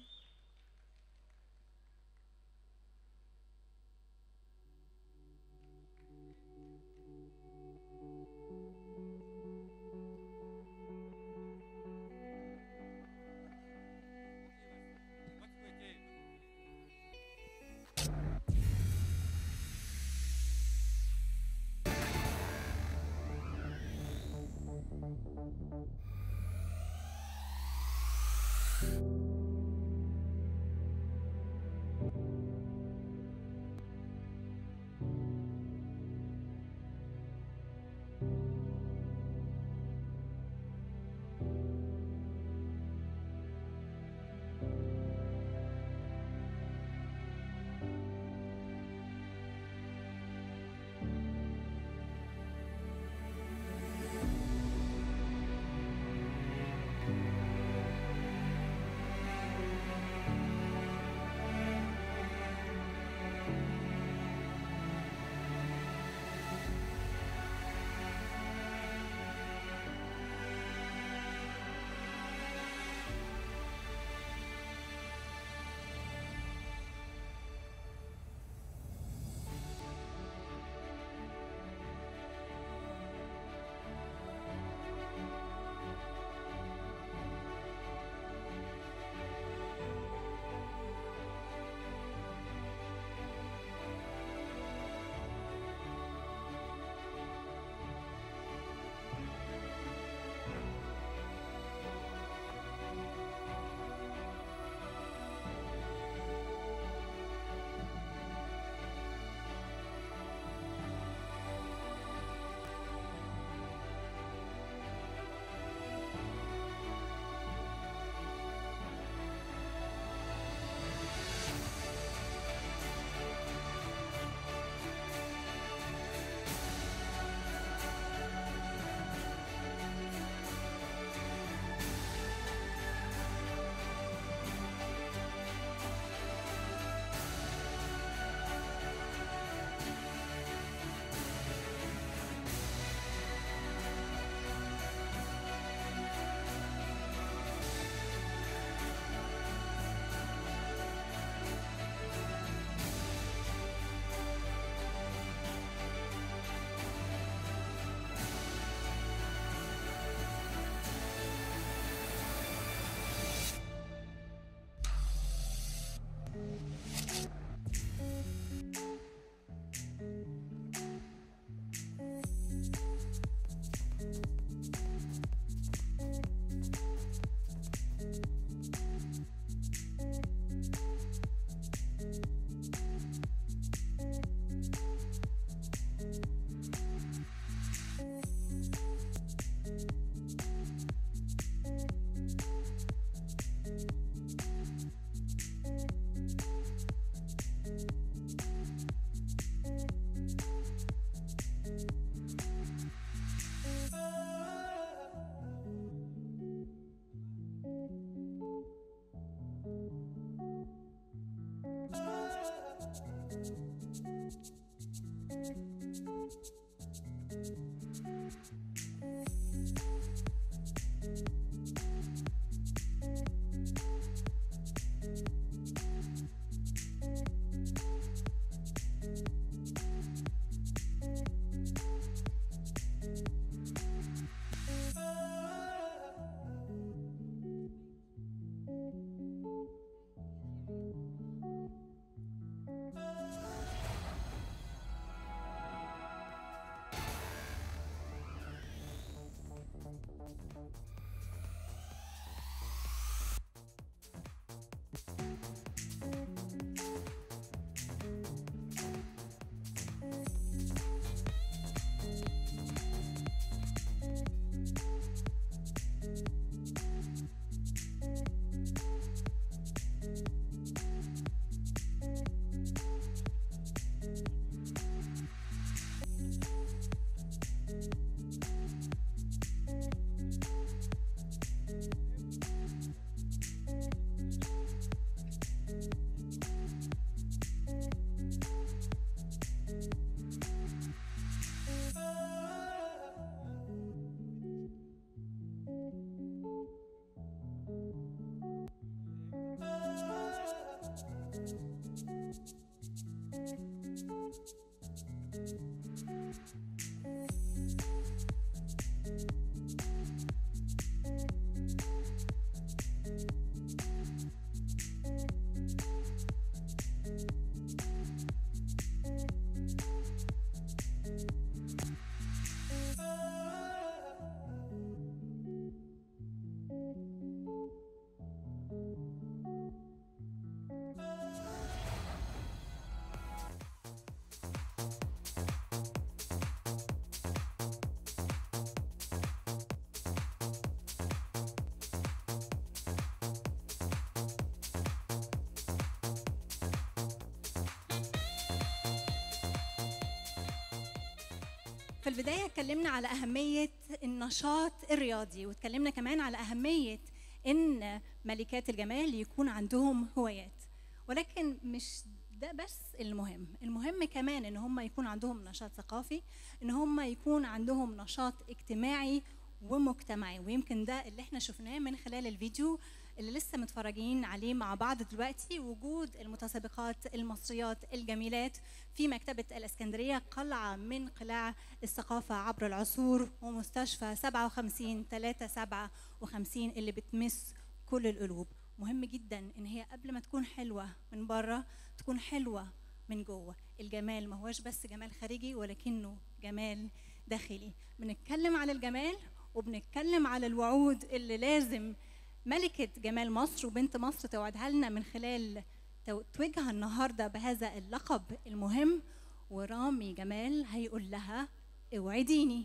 في البداية اتكلمنا على أهمية النشاط الرياضي واتكلمنا كمان على أهمية إن ملكات الجمال يكون عندهم هوايات ولكن مش ده بس المهم المهم كمان ان هم يكون عندهم نشاط ثقافي ان هم يكون عندهم نشاط اجتماعي ومجتمعي ويمكن ده اللي احنا شفناه من خلال الفيديو اللي لسه متفرجين عليه مع بعض دلوقتي وجود المتسابقات المصريات الجميلات في مكتبة الإسكندرية قلعة من قلاع الثقافة عبر العصور ومستشفى 57 357 اللي بتمس كل القلوب مهم جدا ان هي قبل ما تكون حلوة من بره تكون حلوة من جوه الجمال ما هوش بس جمال خارجي ولكنه جمال داخلي بنتكلم على الجمال وبنتكلم على الوعود اللي لازم ملكة جمال مصر وبنت مصر توعدها لنا من خلال توجها النهارده بهذا اللقب المهم ورامي جمال هيقول لها اوعديني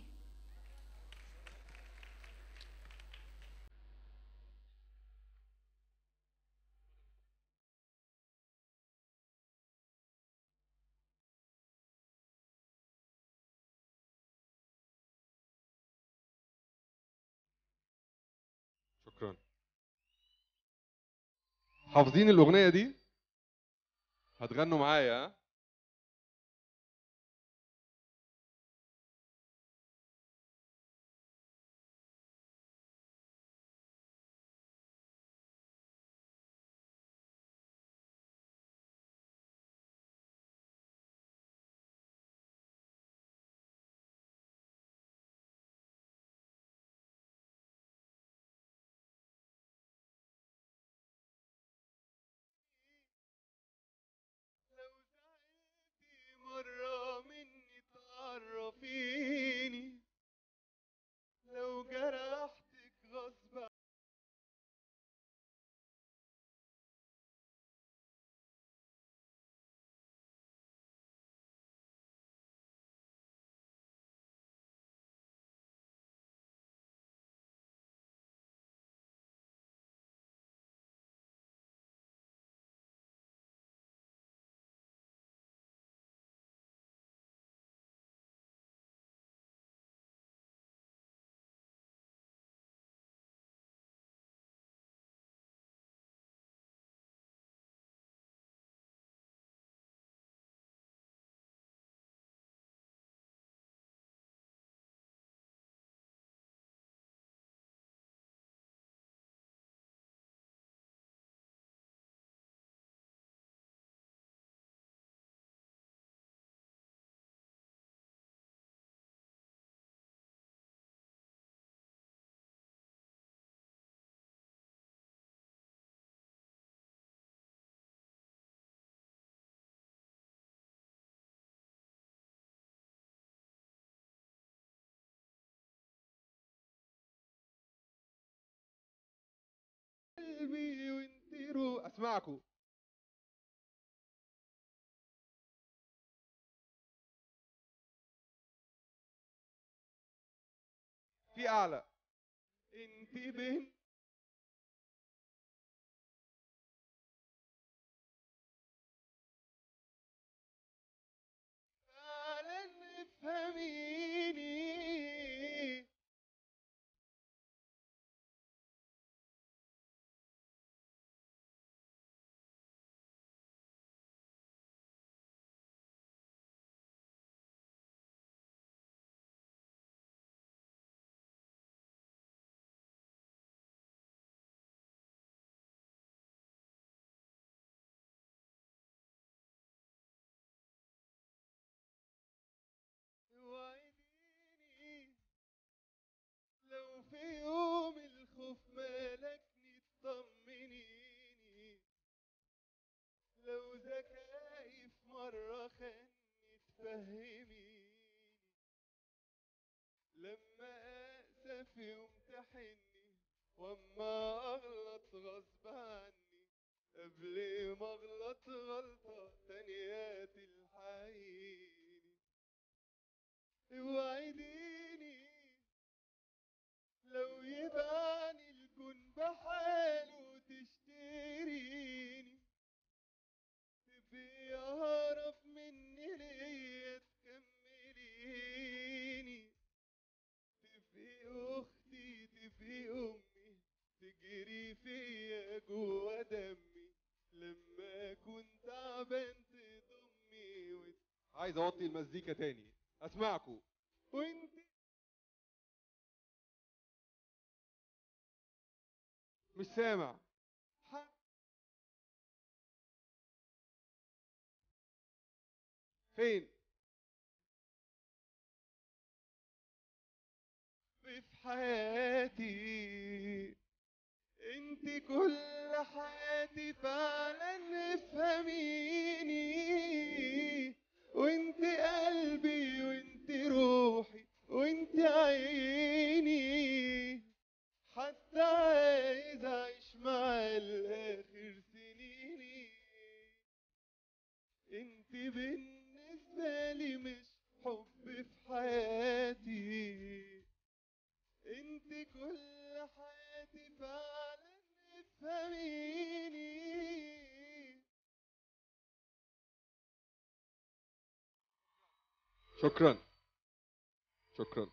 شكرا حافظين الاغنيه دي هتغنوا معايا ها مرة مني تعرفيني لو جرحتك غصب ع- قلبي وانت روح اسمعكم في اعلى انت بنت فعلا افهميني وعديني لو في يوم الخوف ملكني تطمنيني لو ذكائي في مرة خاني تفهميني لما أقسى في يوم تحني وأما أغلط غصب عني قبل ما أغلط غلطة تانية تلحقيني اوعديني لو يبعني الكون بحاله تشتريني تبقي أعرف مني ليا تكمليني فيا جوا دمي لما اكون تعبان تضمي وت... عايز اوطي المزيكا تاني اسمعكوا وانت مش سامع ح- فين في حياتي انت كل حياتي فعلا افهميني وانت قلبي وانت روحي وانت عيني حتى عايز اعيش مع الاخر سنيني انت بالنسبة لي مش حب في حياتي انت كل حياتي فعلا افهميني شكرا شكرا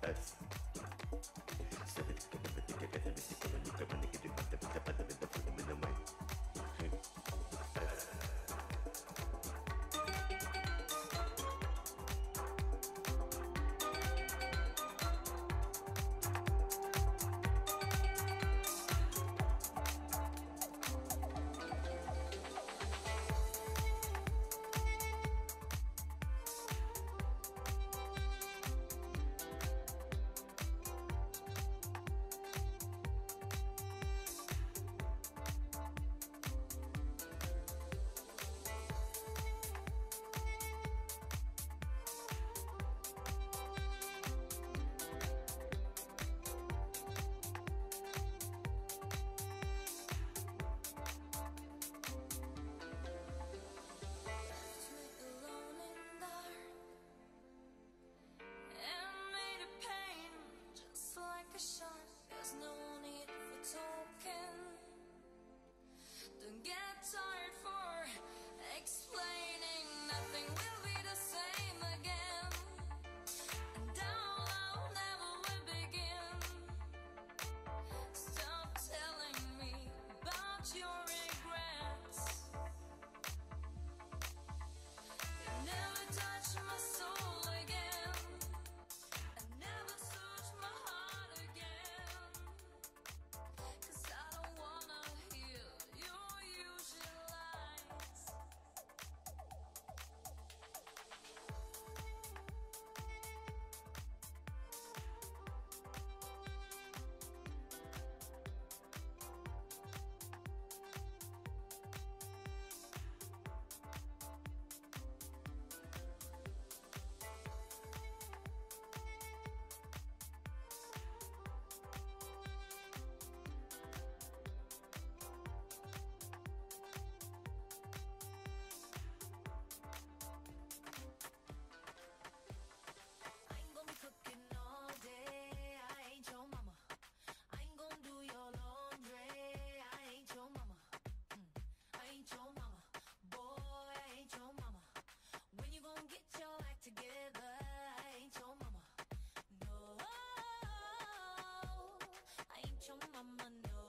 There's no need for talking. Don't get tired for explaining. Nothing will be the same again. And down I'll never will begin. Stop telling me about your regrets. You never touch my soul again. And never search my heart again. Cause I don't wanna hear your usual lies. I ain't gonna be cooking all day. I ain't your mama. I ain't gonna do your laundry. I ain't your mama. Mm, I ain't your mama. Boy, I ain't your mama. When you gonna get your act together? I ain't your mama. No, I ain't your mama. No,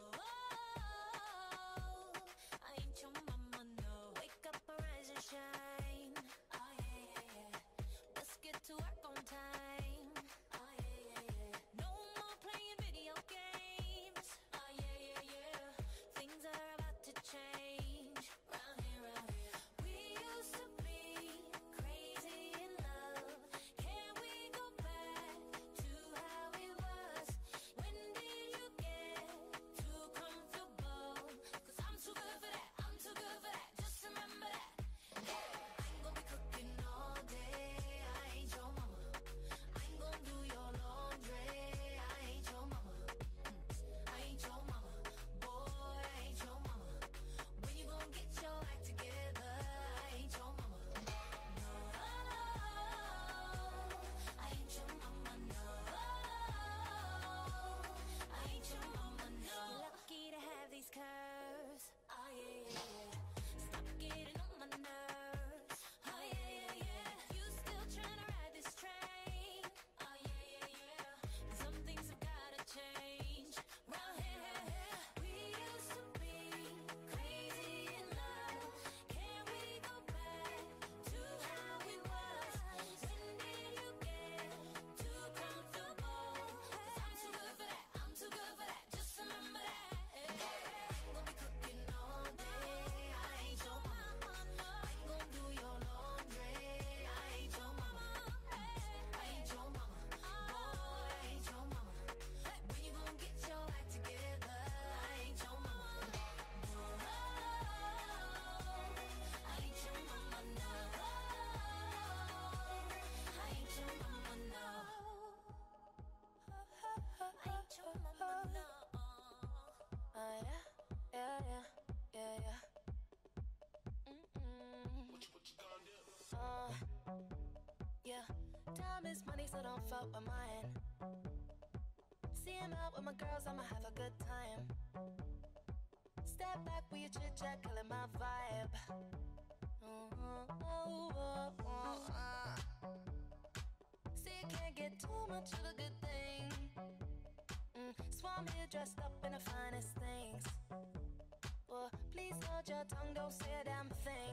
I ain't your mama. No, wake up, arise and shine. Oh yeah, yeah, yeah. Let's get to work on time. Oh yeah, yeah, yeah. No more playing video games. Oh yeah, yeah, yeah. Things are about to change. Round here, round here. We used to be crazy in love. Can we go back to how it was? When did you get too comfortable? Cause I'm too good for that. I'm too good for that. Just remember that. I ain't gonna be cooking all day. I ain't your mama. I ain't gonna do your laundry. I ain't your mama. Mm, I ain't your mama. Boy, I ain't your mama. When you gonna get your act together? I ain't your mama. No, I ain't your mama. No, I ain't your mama. No. Lucky to have these curves. Oh yeah, yeah, yeah. Stop getting on my nerves. Oh yeah, yeah, yeah. You still trying to ride this train? Oh yeah, yeah, yeah. Some things have gotta change. Round here, we used to be crazy in love. Can we go back to how we was? When did you get too comfortable? Cause I'm too good for that. I'm too good for that. Just remember that. I'm gonna be cooking all day. I ain't your mama. I ain't gonna do your laundry. I ain't your mama. I ain't your mama. Boy, I ain't your mama. When you gonna get your act together? I ain't your mama. No, I ain't your mama. No, I ain't your mama. No, I ain't your mama. No. Oh yeah, yeah, yeah, yeah, yeah. Mm-mm. Uh, yeah, time is money, so don't fuck with mine. See him out with my girls, I'ma have a good time. Step back with your chit chat, killing my vibe. Mm, oh, oh, oh, uh. See, you can't get too too much of a good thing. Mm, Swan here dressed up in the finest things. Well, please hold your tongue, don't say a damn thing.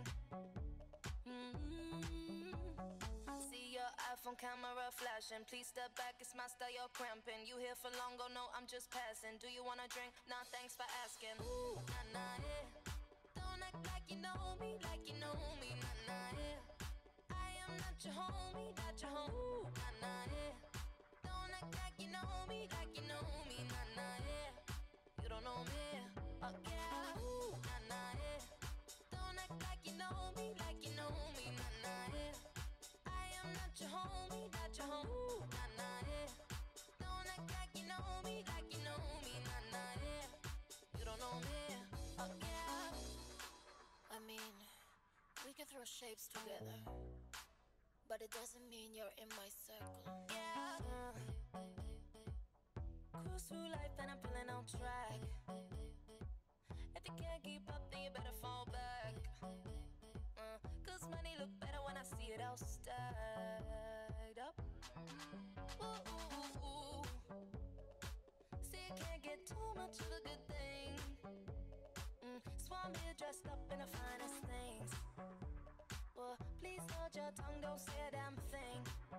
Mm. See your iPhone camera flashing. Please step back, it's my style, you're cramping. You here for long, oh no, I'm just passing. Do you wanna drink? Nah, thanks for asking. Ooh, nah, nah, yeah. Don't act like you know me, like you know me, nah, nah, yeah. I am not your homie, not your home. Ooh, nah, nah, yeah. Don't act like you know me, like you know me, nah, nah, yeah. You don't know me, oh yeah. Ooh, nah, nah, yeah. Don't act like you know me, like you know me, nah, nah, yeah. I am not your homie, not your home. Ooh, nah, nah, yeah. Don't act like you know me, like you know me, nah, nah, yeah. You don't know me, oh yeah. I mean, we can throw shapes together, but it doesn't mean you're in my circle. Yeah. Cruise through life and I'm feeling on track. If you can't keep up, then you better fall back. Uh, Cause money look better when I see it all stacked up. Ooh, ooh, ooh. See, you can't get too much of a good thing. Mm, Swan here dressed up in the finest things. Well, please hold your tongue, don't say a damn thing.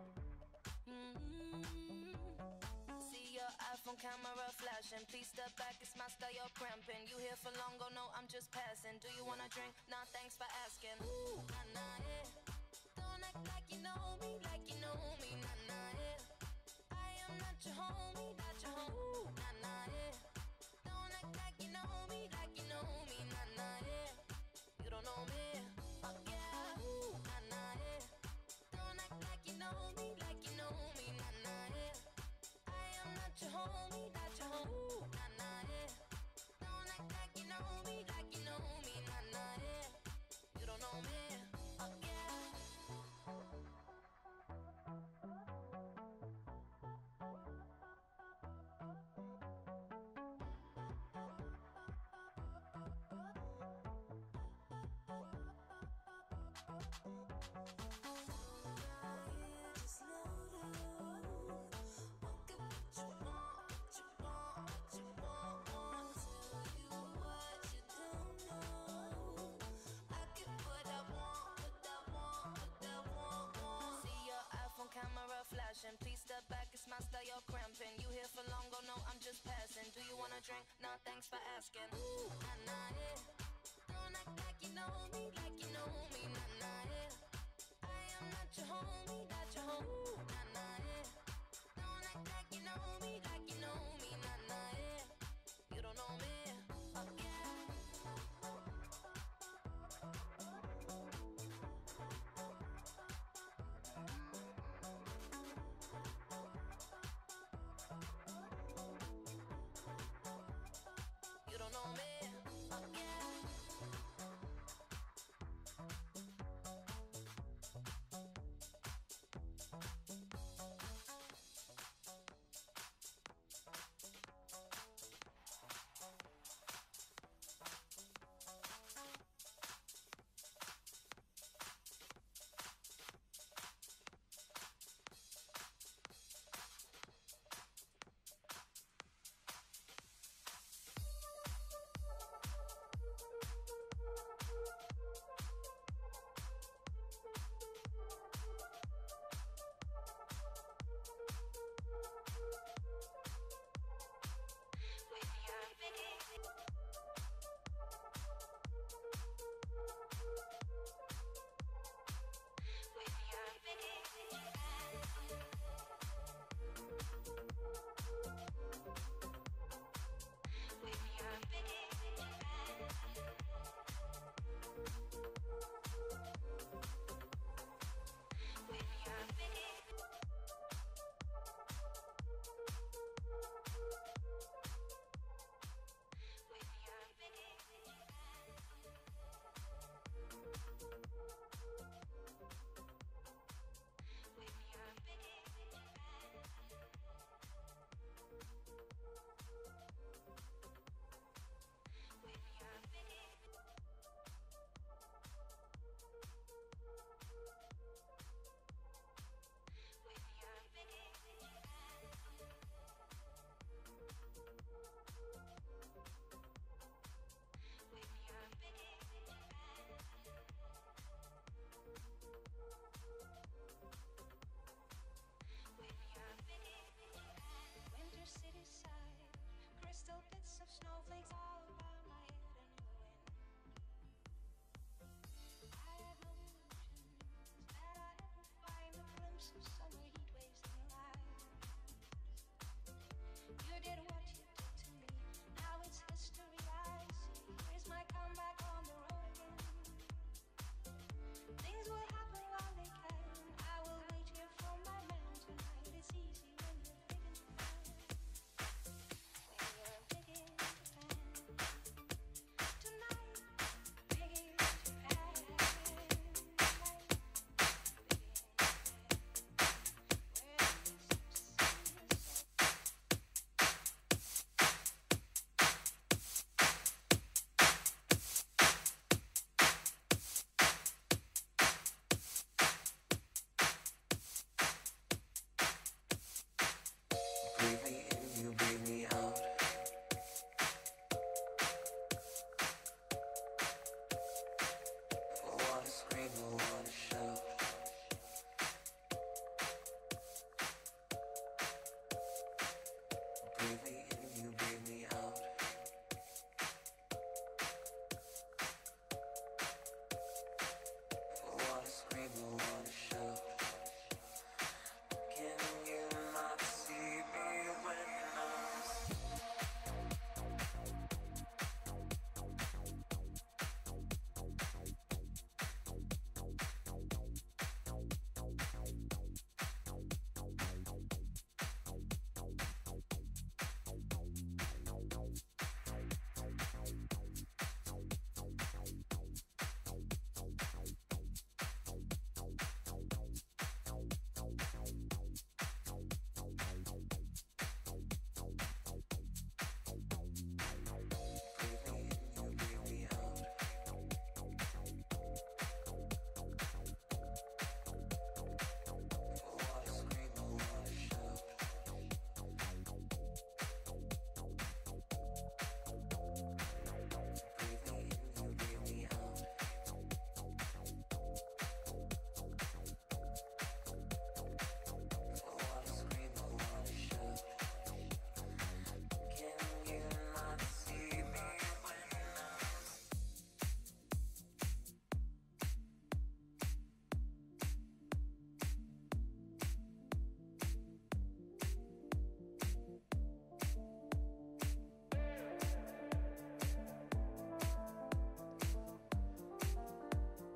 Mm. See your iPhone camera flashing. Please step back, it's my style, you're cramping. You here for long, oh no, I'm just passing. Do you wanna drink? Nah, thanks for asking. Ooh, nah, nah, yeah. Don't act like you know me, like you know me, nah, nah, yeah. I am not your homie, not your home. Ooh, nah, nah, yeah. Don't act like you know me, like you know me, nah, nah, yeah. You don't know me, oh yeah. Ooh, nah, nah, yeah. Don't act like you know me, like you know me, nah, nah, yeah. I am not your homie, not your home. Ooh, nah, nah, yeah. Don't act like you know me, like you know me, nah, nah, yeah. You don't know me, oh yeah. See your iPhone camera flashing. Please step back, it's my style, you're cramping. You here for long, oh no, I'm just passing. Do you wanna drink? Nah, thanks for asking. Ooh, nah, nah, yeah. Don't act like you know me, like you know me, nah, nah, yeah. I am not your homie, not your home. Ooh, nah, nah, yeah. Don't act like you know me, like you know me, nah, nah, yeah. You don't know me, oh yeah. You don't know me, oh yeah.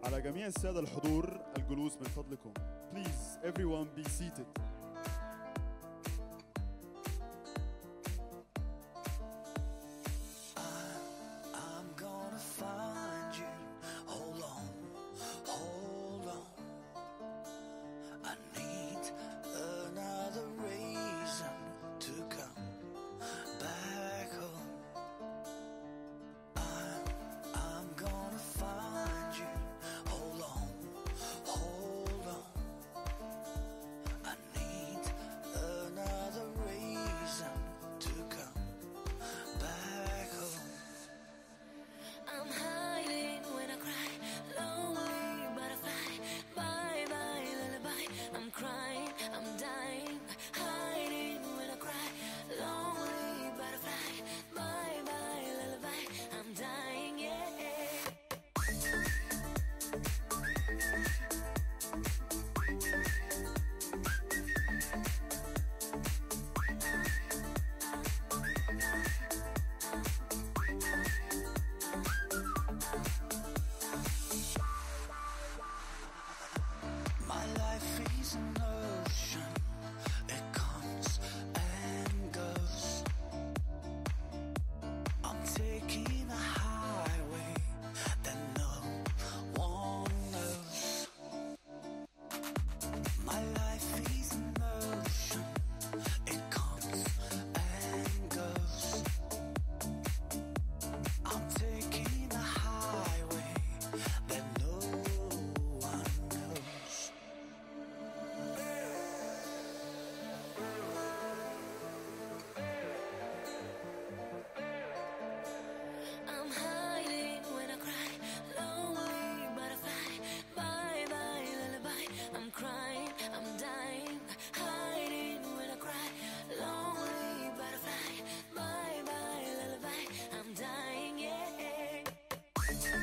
على جميع السادة الحضور الجلوس من فضلكم Please everyone be seated I'm gonna find you. Hold on, hold on. I need another reason to come back home. I'm, I'm gonna find you. Hold on, hold on. I need another reason to come back home. I'm hiding when I cry, lonely butterfly. Bye bye lullaby. I'm crying, I'm dying, hiding when I cry, lonely butterfly. Bye bye lullaby. I'm dying, yeah. My life is an ocean, it comes and goes. I'm taking a highway that no one knows. My life is an ocean, it comes and goes. I'm taking a highway that no one knows. I'm hiding when I cry, lonely butterfly. Bye bye lullaby. I'm crying, I'm dying, hiding when I cry, lonely butterfly. Bye bye lullaby. I'm dying, yeah.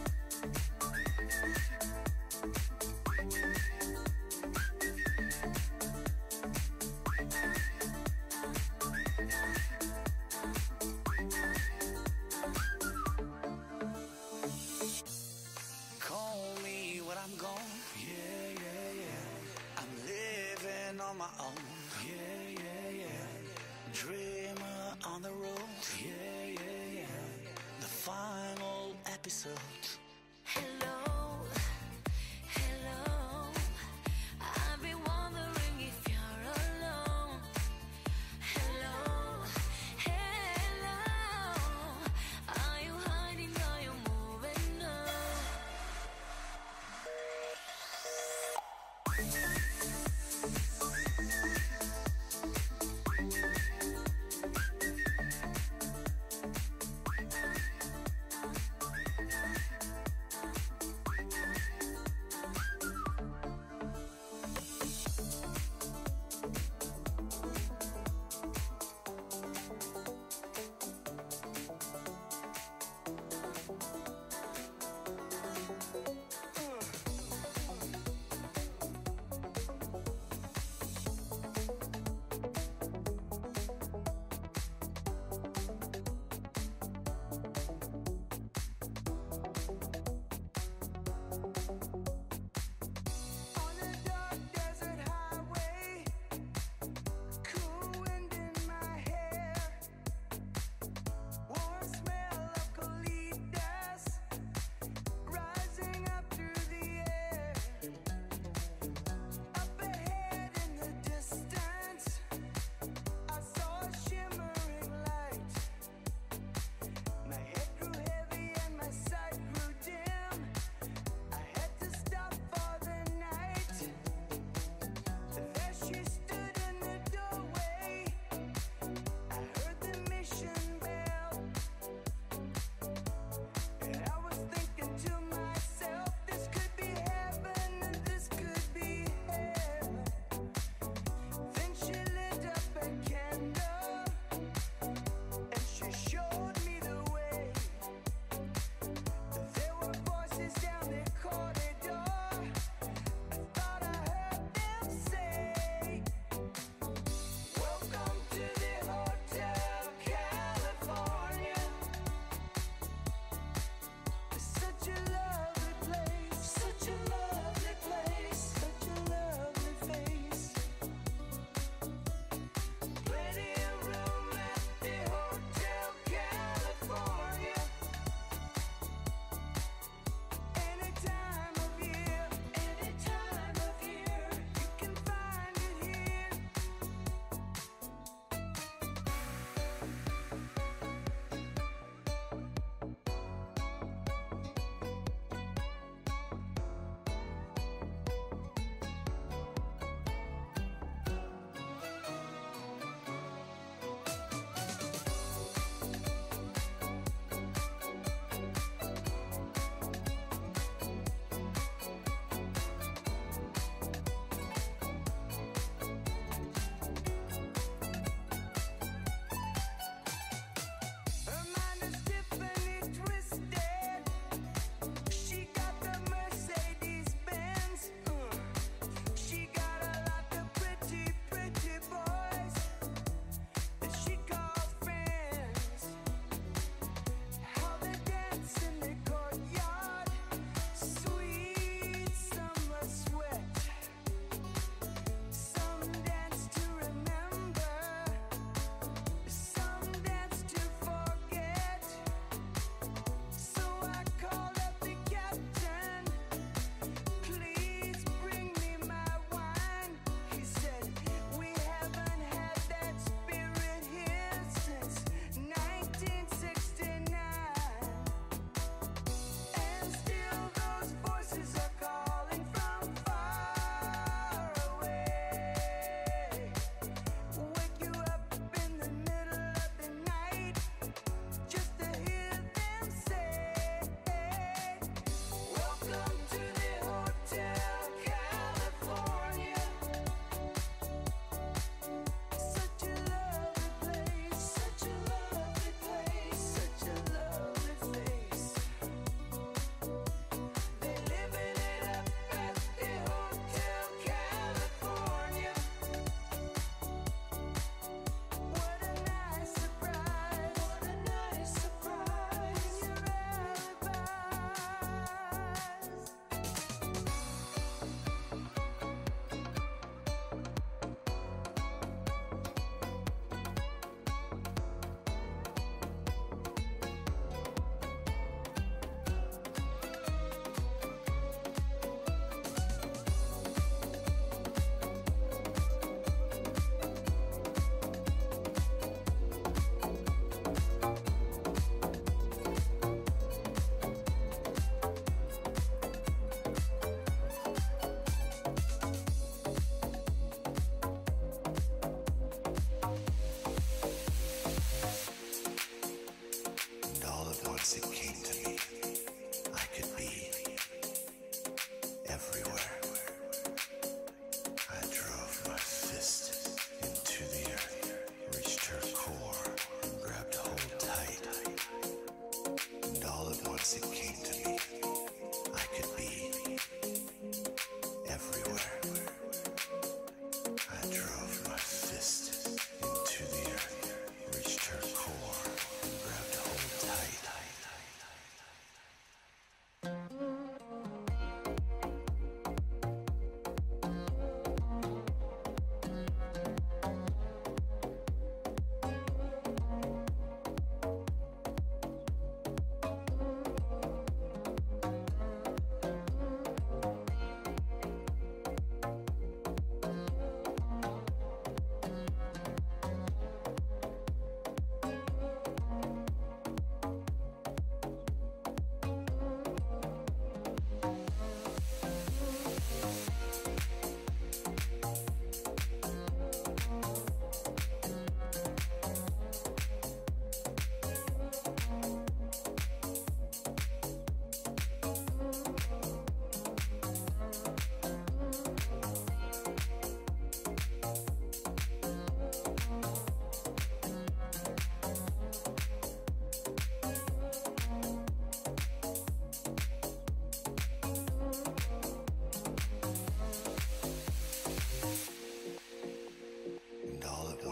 Call me when I'm gone. Yeah, yeah, yeah. I'm living on my own. Yeah, yeah, yeah. Dreamer on the road. Yeah, yeah, yeah. The final episode. Hello, hello. I've been wondering if you're alone. Hello, hello. Are you hiding? Are you moving on?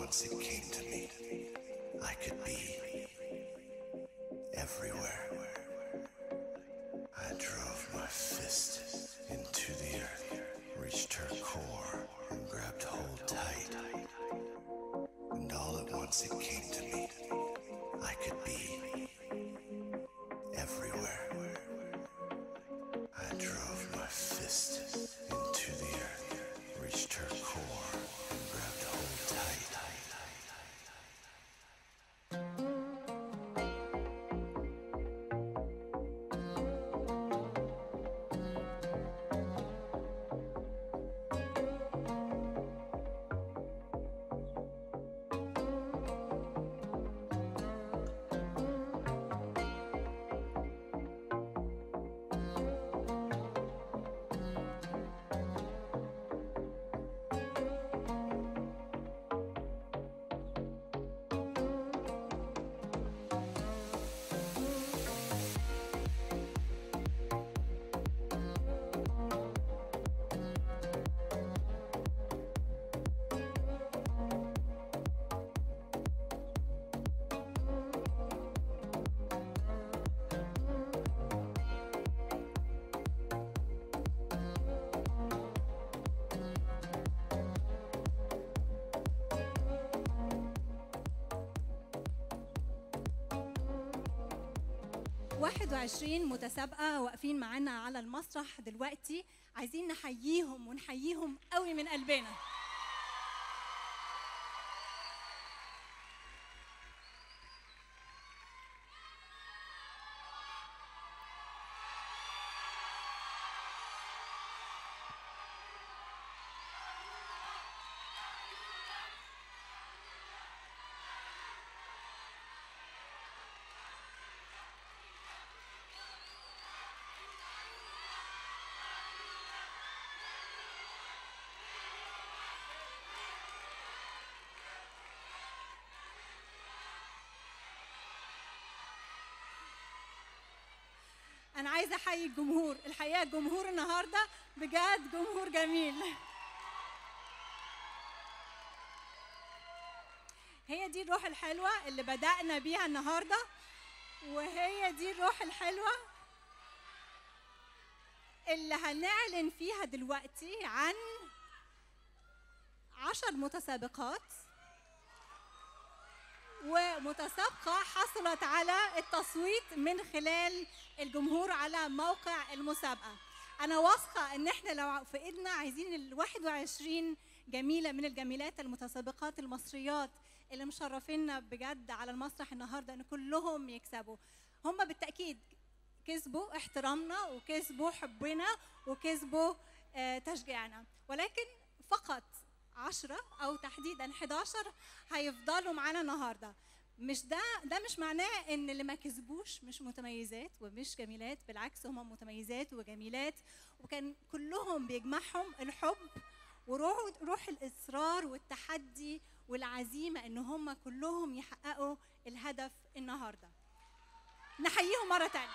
once it came to me, I could be everywhere. I drove my fist into the earth, reached her core, and grabbed hold tight. And all at once it came to me, I could be everywhere. I drove my fist into the earth, reached her core, and grabbed hold tight. واحد وعشرين متسابقة واقفين معانا على المسرح دلوقتي عايزين نحييهم ونحييهم قوي من قلبنا انا عايزه احيي الجمهور الحقيقه الجمهور النهارده بجد جمهور جميل هي دي الروح الحلوه اللي بدانا بيها النهارده وهي دي الروح الحلوه اللي هنعلن فيها دلوقتي عن عشر متسابقات ومتسابقة حصلت على التصويت من خلال الجمهور على موقع المسابقة أنا واثقة إن إحنا لو في إيدنا عايزين ال 21 جميلة من الجميلات المتسابقات المصريات اللي مشرفينا بجد على المسرح النهارده إن كلهم يكسبوا هم بالتأكيد كسبوا احترامنا وكسبوا حبنا وكسبوا آه، تشجيعنا ولكن فقط 10 او تحديدا 11 هيفضلوا معانا النهارده مش ده ده مش معناه ان اللي ما كسبوش مش متميزات ومش جميلات بالعكس هم متميزات وجميلات وكان كلهم بيجمعهم الحب وروح روح الاصرار والتحدي والعزيمه ان هم كلهم يحققوا الهدف النهارده نحييهم مره تانية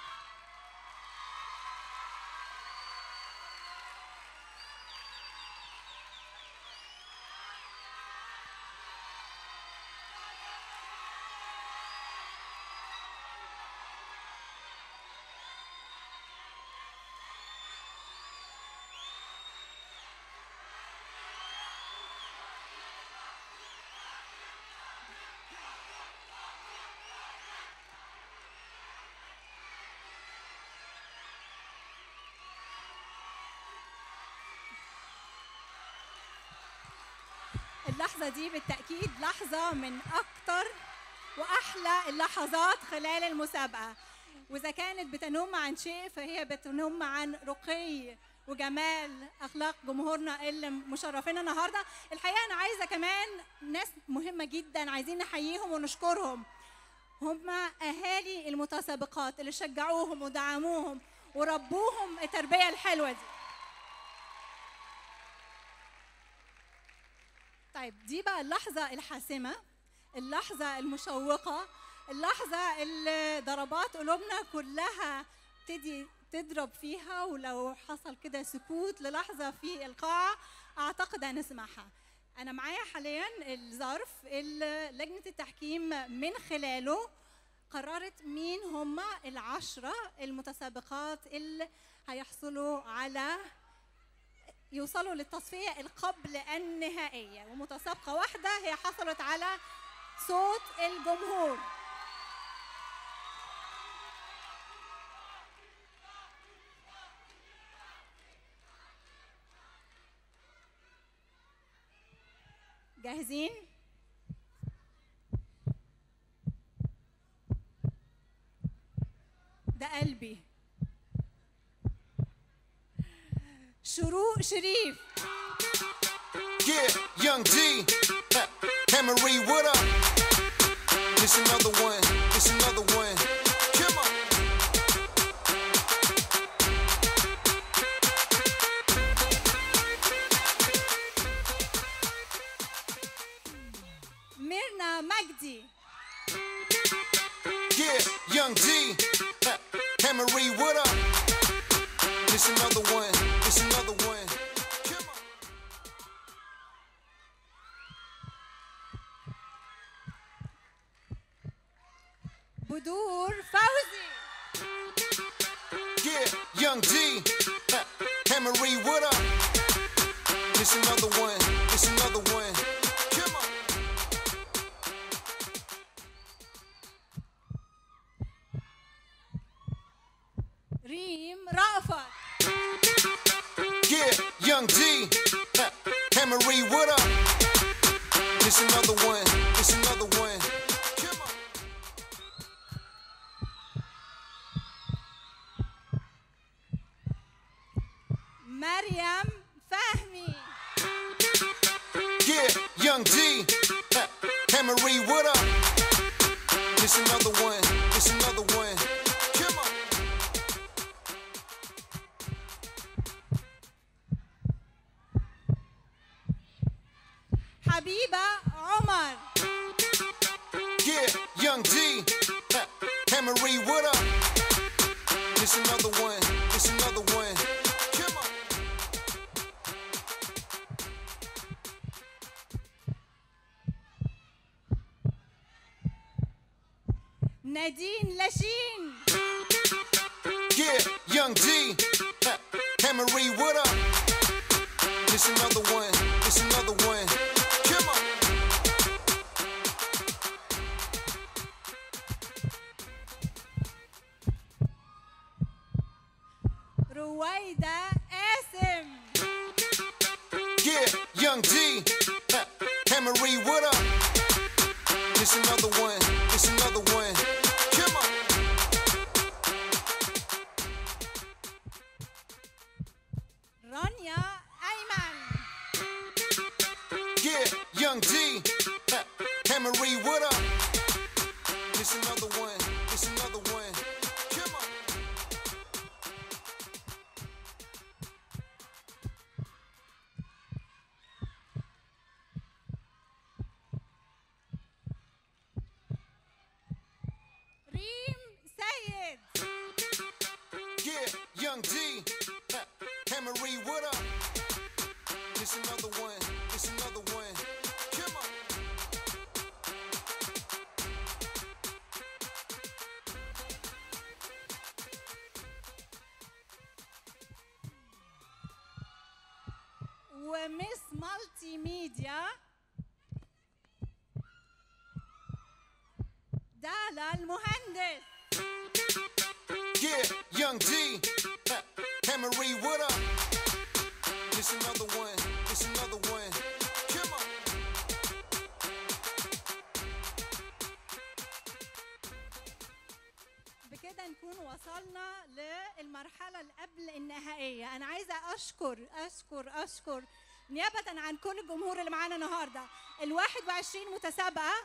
اللحظة دي بالتأكيد لحظة من أكتر وأحلى اللحظات خلال المسابقة وإذا كانت بتنم عن شيء فهي بتنم عن رقي وجمال أخلاق جمهورنا اللي مشرفينا النهاردة الحقيقة أنا عايزة كمان ناس مهمة جدا عايزين نحييهم ونشكرهم هم أهالي المتسابقات اللي شجعوهم ودعموهم وربوهم التربية الحلوة دي طيب دي بقى اللحظة الحاسمة اللحظة المشوقة اللحظة اللي ضربات قلوبنا كلها تدي تضرب فيها ولو حصل كده سكوت للحظة في القاعة أعتقد هنسمعها انا معايا حاليا الظرف اللي لجنه التحكيم من خلاله قررت مين هم العشرة المتسابقات اللي هيحصلوا على يوصلوا للتصفية القبل النهائية ومتسابقة واحدة هي حصلت على صوت الجمهور جاهزين؟ ده قلبي شروق شريف Yeah, Young G, Ha- Hammery, what up? This another one, this another one. Come on. ميرنا مجدي Yeah, Young G, Ha- Hammery, what up? This another one, this another one. Come on. بدور فوزي Yeah, Young G, Ha- Hammery, what up? This another one, this another one. Come on. ريم رأفت Yeah, Young G, Ha- Hammery, what up? This another one, this another one. Come on. مريم فهمي Yeah, Young G, Ha- Hammery, what up? This another one, this another one. Come on. حبيبة عمر Yeah, Young G, Ha- Hammery, what up? This another one, this another one. Come on. نادين لاشين Yeah, Young G, Ha- Hammery, what up? This another one, this another one. Come on. رويدة قاسم Yeah, Young G, Ha- Hammery, what up? This another one, this another one. Come on. رانيا أيمن Yeah, Young G, Ha- Hammery, what up? This another one, this another one. Come on. ريم سيد Yeah, Young G, Ha- Hammery, what up? This another one, this another one. Come on. ومس مالتي ميديا دالا المهندس Yeah, Young G, Ha- Hammery, what up? This another one, this another one. Come on. بكده نكون وصلنا للمرحلة اللي قبل النهائية أنا عايزة أشكر أشكر أشكر نيابة عن كل الجمهور اللي معانا النهاردة ال 21 متسابقة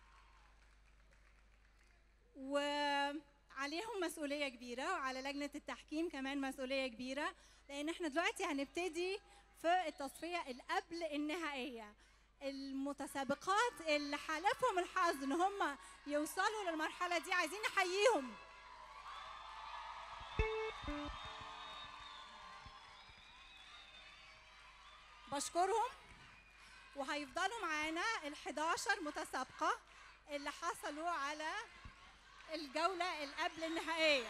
وعليهم مسؤولية كبيرة وعلى لجنة التحكيم كمان مسؤولية كبيرة لأن احنا دلوقتي هنبتدي في التصفية اللي قبل النهائية المتسابقات اللي حالفهم الحظ ان هم يوصلوا للمرحلة دي عايزين نحييهم بشكرهم وه... وهيفضلوا معانا ال 11 متسابقة اللي حصلوا على الجولة اللي قبل النهائية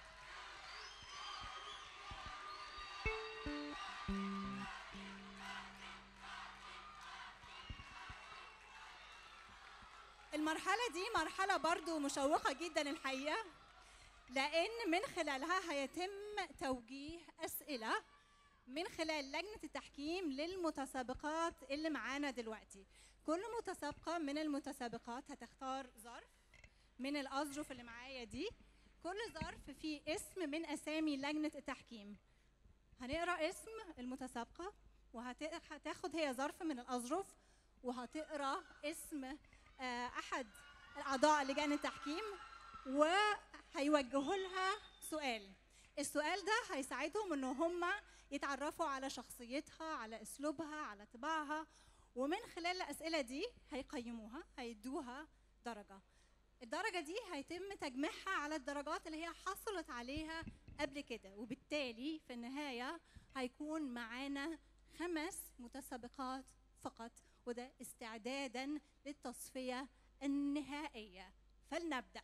المرحلة دي مرحلة برضو مشوقة جدا الحقيقة لأن من خلالها هيتم توجيه أسئلة من خلال لجنة التحكيم للمتسابقات اللي معانا دلوقتي كل متسابقة من المتسابقات هتختار ظرف من الأظرف اللي معايا دي كل ظرف فيه اسم من أسامي لجنة التحكيم هنقرأ اسم المتسابقة وهتاخد هي ظرف من الأظرف وهتقرأ اسم آه، أحد الأعضاء لجان التحكيم وهيوجهوا لها سؤال السؤال ده هيساعدهم ان هم يتعرفوا على شخصيتها على اسلوبها على طباعها ومن خلال الاسئله دي هيقيموها هيدوها درجه الدرجه دي هيتم تجميعها على الدرجات اللي هي حصلت عليها قبل كده وبالتالي في النهايه هيكون معانا خمس متسابقات فقط وده استعدادا للتصفيه النهائيه فلنبدا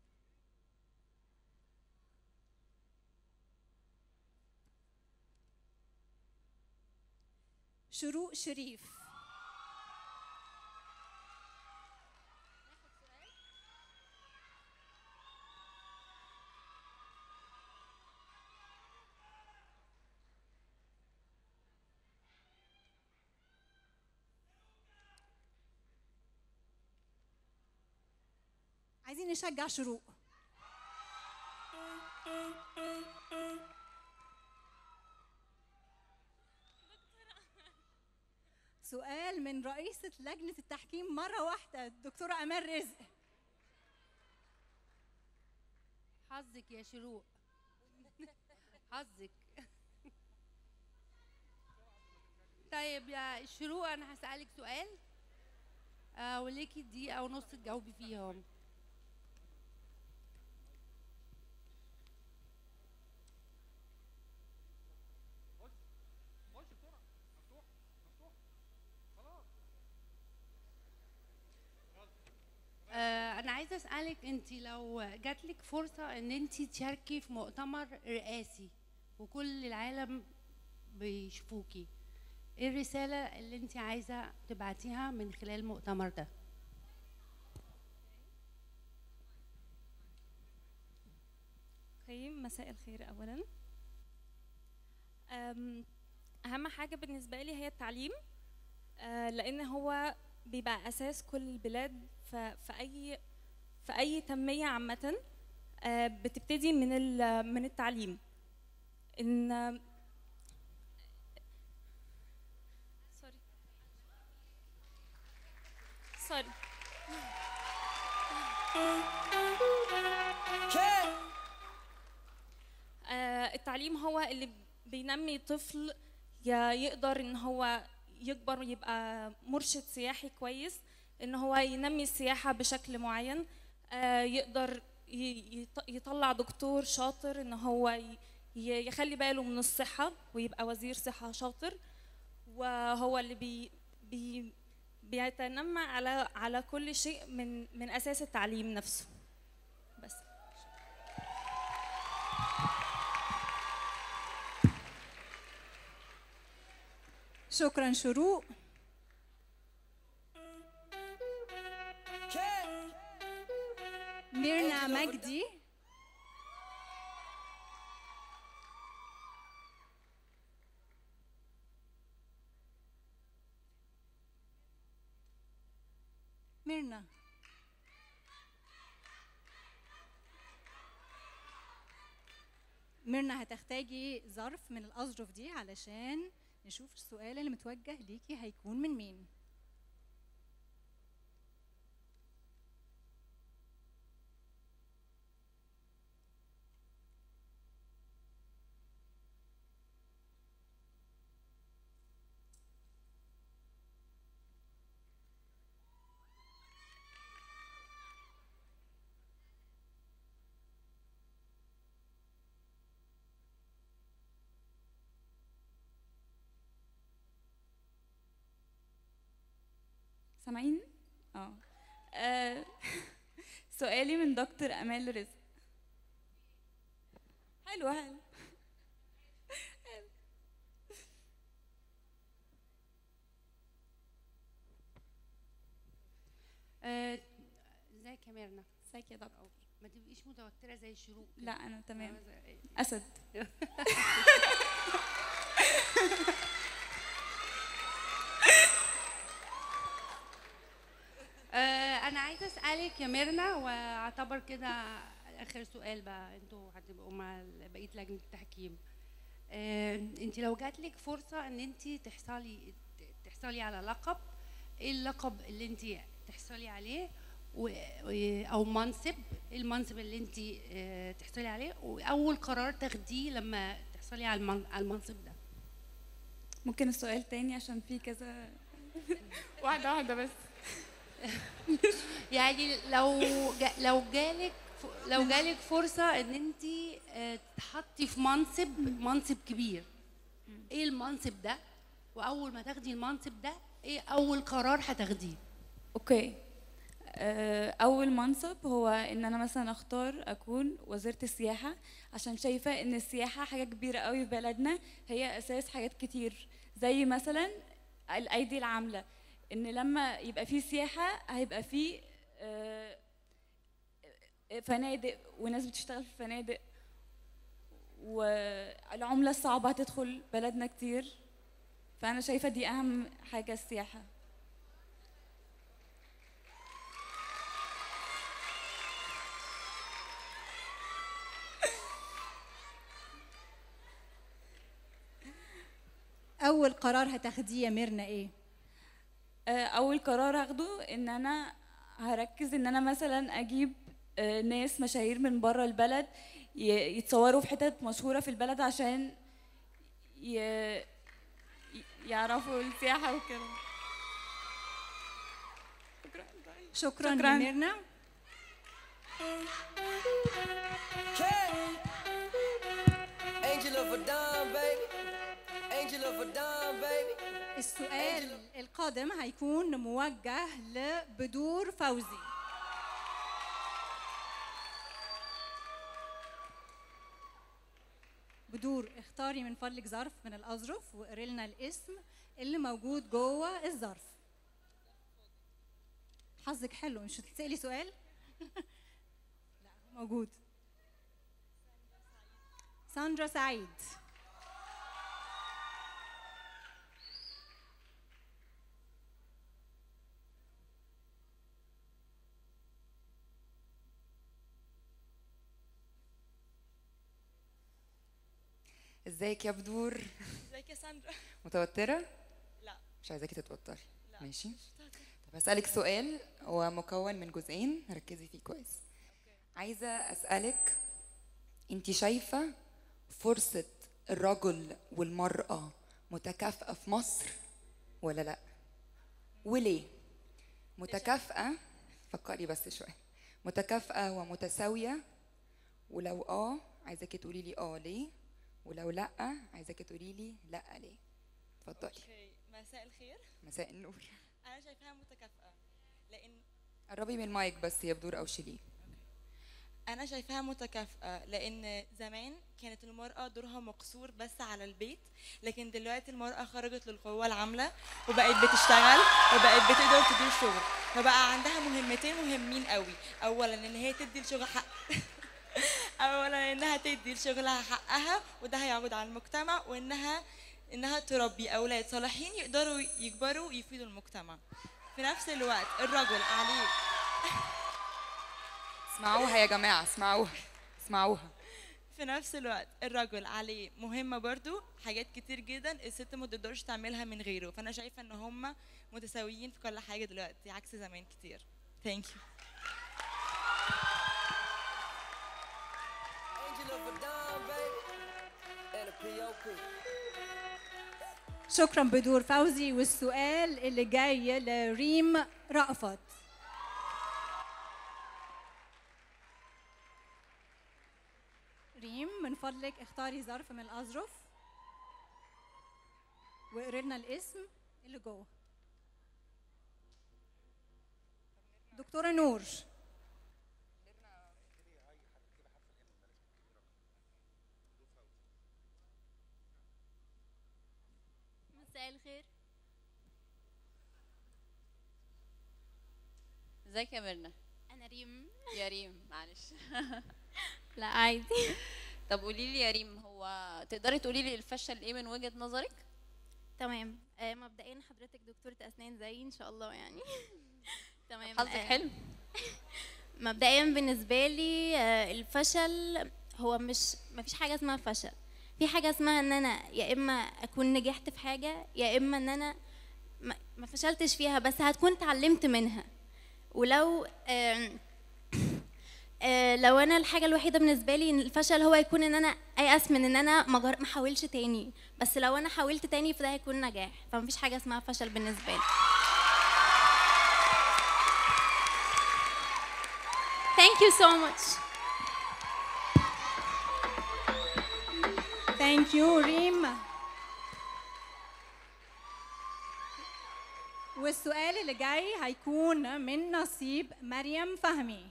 شروق شريف عايزين نشجع شروق سؤال من رئيسة لجنة التحكيم مرة واحدة الدكتورة أمال رزق حظك يا شروق حظك طيب يا شروق انا هسألك سؤال آه وليكي دقيقة ونص تجاوبي فيهم آه، انا عايزه اسالك انت لو جاتلك فرصه ان انت تشاركي في مؤتمر رئاسي وكل العالم بيشوفوكي ايه الرساله اللي انت عايزه تبعتيها من خلال المؤتمر ده اوكي مساء الخير اولا أم، اهم حاجه بالنسبه لي هي التعليم آه، لان هو بيبقى اساس كل البلاد ف- في اي في اي تنميه عامه آه، بتبتدي من ال- من التعليم ان سوري سوري آه، التعليم هو اللي بينمي طفل ي- يقدر ان هو يكبر يبقى مرشد سياحي كويس ان هو ينمي السياحة بشكل معين آه، يقدر ي- يط- يطلع دكتور شاطر ان هو ي- ي- يخلي باله من الصحة ويبقى وزير صحة شاطر وهو اللي بي بي بيتنمى على على كل شيء من من اساس التعليم نفسه بس شكرا شروق ميرنا مجدي ميرنا ميرنا هتحتاجي ظرف من الأظرف دي علشان نشوف السؤال اللي متوجه ليكي هيكون من مين سامعين اه آه، سؤالي من دكتور امال رزق حلو حلو آه، ازيك يا ميرنا ازيك يا دكتور ما تبقيش متوتره زي الشروق كده. لا انا تمام آه، زي- اسد آه، انا عايزه اسالك يا ميرنا واعتبر كده اخر سؤال بقى انتوا هتبقوا مع بقيه لجنه التحكيم انت لو جات لك فرصه ان انت تحصلي تحصلي على لقب ايه اللقب اللي انت تحصلي عليه و... و- او منصب ايه المنصب اللي انت آه، تحصلي عليه واول قرار تاخديه لما تحصلي على المن- على المنصب ده ممكن السؤال تاني عشان في كذا واحده واحده بس يعني لو جا لو جالك ف- لو جالك فرصه ان انت آه، تتحطي في منصب منصب كبير ايه المنصب ده واول ما تاخدي المنصب ده ايه اول قرار هتاخديه اوكي آه، اول منصب هو ان انا مثلا اختار اكون وزيره السياحه عشان شايفه ان السياحه حاجه كبيره قوي في بلدنا هي اساس حاجات كتير زي مثلا الايدي العامله ان لما يبقى في سياحه هيبقى في آه، فنادق وناس بتشتغل في فنادق والعمله الصعبه هتدخل بلدنا كتير فانا شايفه دي اهم حاجه السياحه اول قرار هتاخديه يا ميرنا ايه آه، اول قرار هاخده ان انا هركز ان انا مثلا اجيب آه، ناس مشاهير من بره البلد ي- يتصوروا في حتت مشهوره في البلد عشان ي- ي- يعرفوا السياحه وكده شكرا, شكراً. يا ميرنا Angel of a Dawn, baby. Angel of a Dawn, baby. السؤال القادم هيكون موجه لبدور فوزي بدور اختاري من فضلك ظرف من الأظرف واقري لنا الاسم اللي موجود جوه الظرف حظك حلو مش هتسألي سؤال لا موجود ساندرا سعيد ازيك يا بدور ازيك يا ساندرا متوترة؟ لا مش عايزاكي تتوتري لا. ماشي طب هسألك سؤال هو مكون من جزئين ركزي فيه كويس عايزة أسألك انت شايفة فرصة الرجل والمرأة متكافئة في مصر ولا لا وليه متكافئة فكري بس شوية متكافئة ومتساوية ولو اه عايزاكي تقولي لي اه ليه ولو لا عايزاكي تقولي لي لا ليه اتفضلي اوكي مساء الخير مساء النور انا شايفاها متكافئه لان قربي من المايك بس يا بدور او شيليه انا شايفاها متكافئه لان زمان كانت المراه دورها مقصور بس على البيت لكن دلوقتي المراه خرجت للقوه العامله وبقت بتشتغل وبقت بتقدر تدير شغل فبقى عندها مهمتين مهمين قوي اولا ان هي تدي الشغل حق اولا انها تدي لشغلها حقها وده هيعود على المجتمع وانها انها تربي اولاد صالحين يقدروا يكبروا ويفيدوا المجتمع في نفس الوقت الرجل عليه اسمعوها يا جماعة اسمعوها اسمعوها في نفس الوقت الرجل عليه مهمة برضو حاجات كتير جدا الست ما تقدرش تعملها من غيره فأنا شايفة إن هم متساويين في كل حاجة دلوقتي عكس زمان كتير ثانك يو Angel of a Dawn, baby. And a P.O.P. شكرا بدور فوزي والسؤال اللي جاي لريم رأفت ريم من فضلك اختاري ظرف من الأظرف واقري لنا الاسم اللي جوه دكتوره نور مساء الخير ازيك يا ميرنا انا ريم يا ريم معلش لا عادي طب قولي لي يا ريم هو تقدري تقولي لي الفشل ايه من وجهة نظرك تمام آه مبدئيا حضرتك دكتورة اسنان زيي ان شاء الله يعني تمام حظك آه، حلو مبدئيا بالنسبه لي آه، الفشل هو مش ما فيش حاجه اسمها فشل في حاجه اسمها ان انا يا اما اكون نجحت في حاجه يا اما ان انا ما- ما فشلتش فيها بس هتكون اتعلمت منها ولو آم، آه، لو انا الحاجه الوحيده بالنسبه لي ان الفشل هو يكون ان انا ايأس من ان انا ما جر- ما احاولش تاني بس لو انا حاولت تاني فده هيكون نجاح فمفيش حاجه اسمها فشل بالنسبه لي Thank you so much. ثانك يو ريم والسؤال اللي جاي هيكون من نصيب مريم فهمي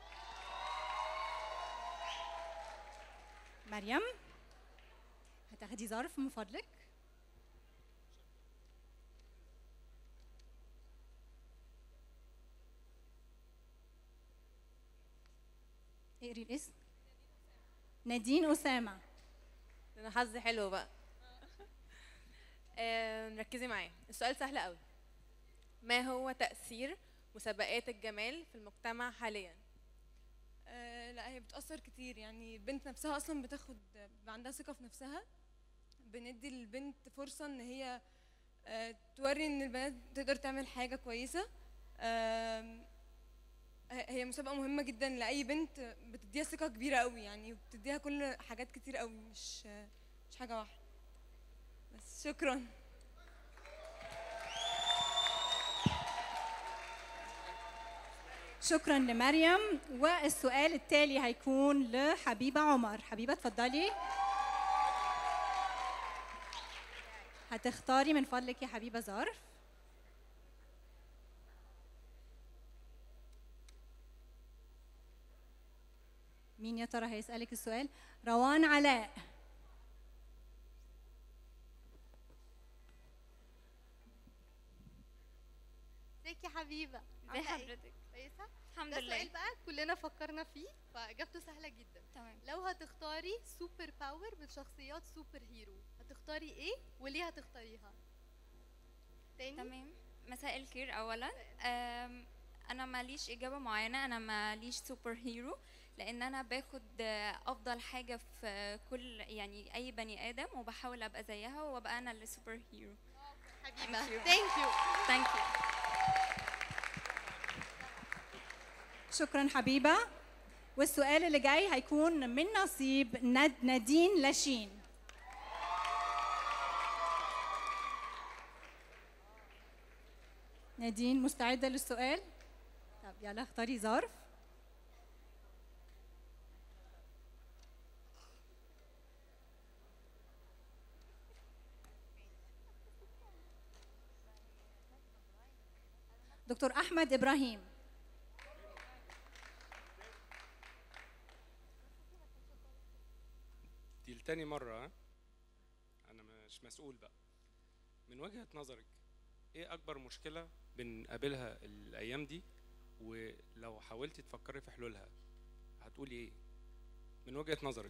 مريم هتاخدي ظرف من فضلك اقري الاسم نادين أسامة انا حظي حلو بقى آم، ركزي معايا السؤال سهل قوي ما هو تأثير مسابقات الجمال في المجتمع حاليا آه لا هي بتأثر كتير يعني البنت نفسها أصلا بتاخد بيبقى عندها ثقة في نفسها بندي للبنت فرصة إن هي آه توري إن البنات تقدر تعمل حاجة كويسة آم، هي هي مسابقة مهمة جدا لأي بنت بتديها ثقة كبيرة قوي يعني وبتديها كل حاجات كتير قوي مش مش حاجة واحدة بس شكرا شكرا لمريم والسؤال التالي هيكون لحبيبة عمر حبيبة اتفضلي هتختاري من فضلك يا حبيبة ظرف مين يا ترى هيسألك السؤال روان علاء ازيك يا حبيبه ازي عاملة إيه؟ حضرتك؟ كويسه الحمد ده لله. سؤال بقى كلنا فكرنا فيه فاجابته سهله جدا تمام لو هتختاري سوبر باور من شخصيات سوبر هيرو هتختاري ايه وليه هتختاريها تاني تمام مساء الخير اولا أم، انا ماليش اجابه معينه انا ماليش سوبر هيرو لان انا باخد آه، افضل حاجه في كل يعني اي بني ادم وبحاول ابقى زيها وابقى انا السوبر هيرو حبيبه ثانك يو ثانك يو شكرا حبيبة والسؤال اللي جاي هيكون من نصيب ند نادين لاشين نادين مستعدة للسؤال؟ طب يلا اختاري ظرف دكتور أحمد إبراهيم دي لتاني مرة ها؟ أنا مش مسؤول بقى من وجهة نظرك إيه أكبر مشكلة بنقابلها الأيام دي ولو حاولتي تفكري في حلولها هتقولي إيه؟ من وجهة نظرك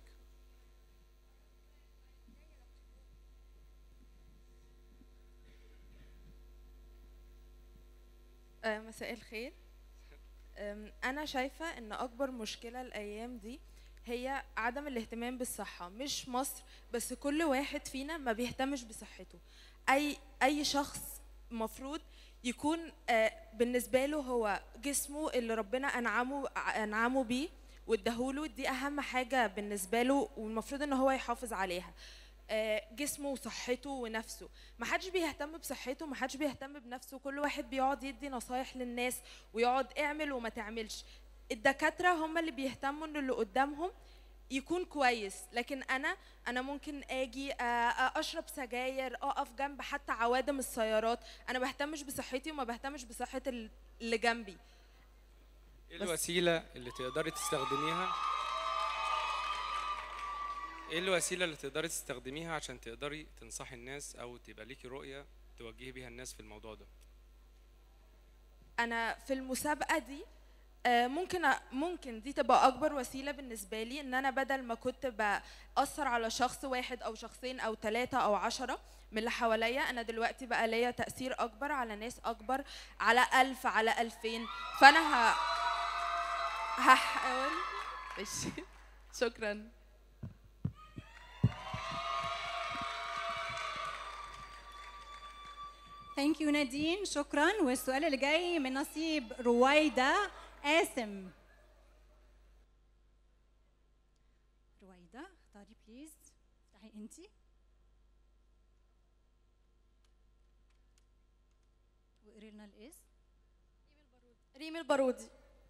آه، مساء الخير أم، أنا شايفة إن أكبر مشكلة الأيام دي هي عدم الاهتمام بالصحة مش مصر بس كل واحد فينا ما بيهتمش بصحته أي أي شخص مفروض يكون آه، بالنسبة له هو جسمه اللي ربنا أنعمه أنعمه بيه واداهوله دي أهم حاجة بالنسبة له والمفروض إن هو يحافظ عليها آه، جسمه وصحته ونفسه ما حدش بيهتم بصحته ما حدش بيهتم بنفسه كل واحد بيقعد يدي نصايح للناس ويقعد اعمل وما تعملش الدكاترة هم اللي بيهتموا ان اللي قدامهم يكون كويس لكن انا انا ممكن اجي آه، آه، اشرب سجاير اقف جنب حتى عوادم السيارات انا بهتمش بصحتي وما بهتمش بصحة ال- اللي جنبي ايه بس- الوسيله اللي تقدري تستخدميها ايه الوسيله اللي تقدري تستخدميها عشان تقدري تنصحي الناس او تبقى ليكي رؤيه توجهي بيها الناس في الموضوع ده انا في المسابقه دي آه، ممكن أ- ممكن دي تبقى اكبر وسيله بالنسبه لي ان انا بدل ما كنت باثر على شخص واحد او شخصين او ثلاثه او عشرة من اللي حواليا انا دلوقتي بقى ليا تاثير اكبر على ناس اكبر على ألف على ألفين فانا ه... هحاول ماشي شكرا ثانك يو نادين شكرا والسؤال اللي جاي من نصيب رويدا قاسم رويدا اختاري بليز افتحي انتي واقري لنا الاسم ريم البارودي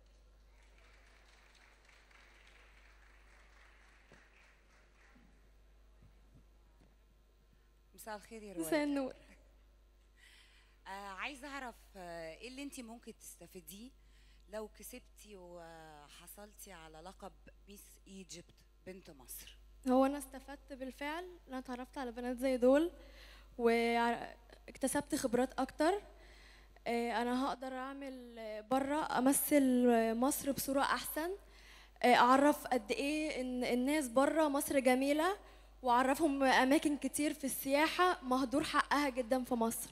مساء الخير يا مساء رواد النور آه عايزه اعرف آه ايه اللي انت ممكن تستفيديه لو كسبتي وحصلتي على لقب ميس ايجيبت بنت مصر هو انا استفدت بالفعل ان انا اتعرفت على بنات زي دول واكتسبت خبرات اكتر آه، انا هقدر اعمل بره امثل مصر بصوره احسن آه، اعرف قد ايه ان الناس بره مصر جميله واعرفهم اماكن كتير في السياحه مهدور حقها جدا في مصر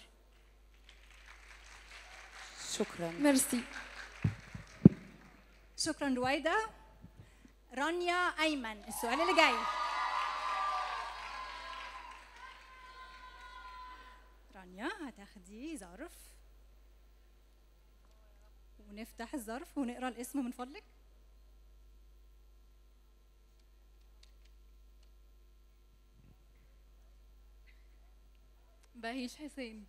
شكرا ميرسي شكرا رويدا رانيا ايمن السؤال اللي جاي رانيا هتاخدي ظرف ونفتح الظرف ونقرا الاسم من فضلك بهيش حسين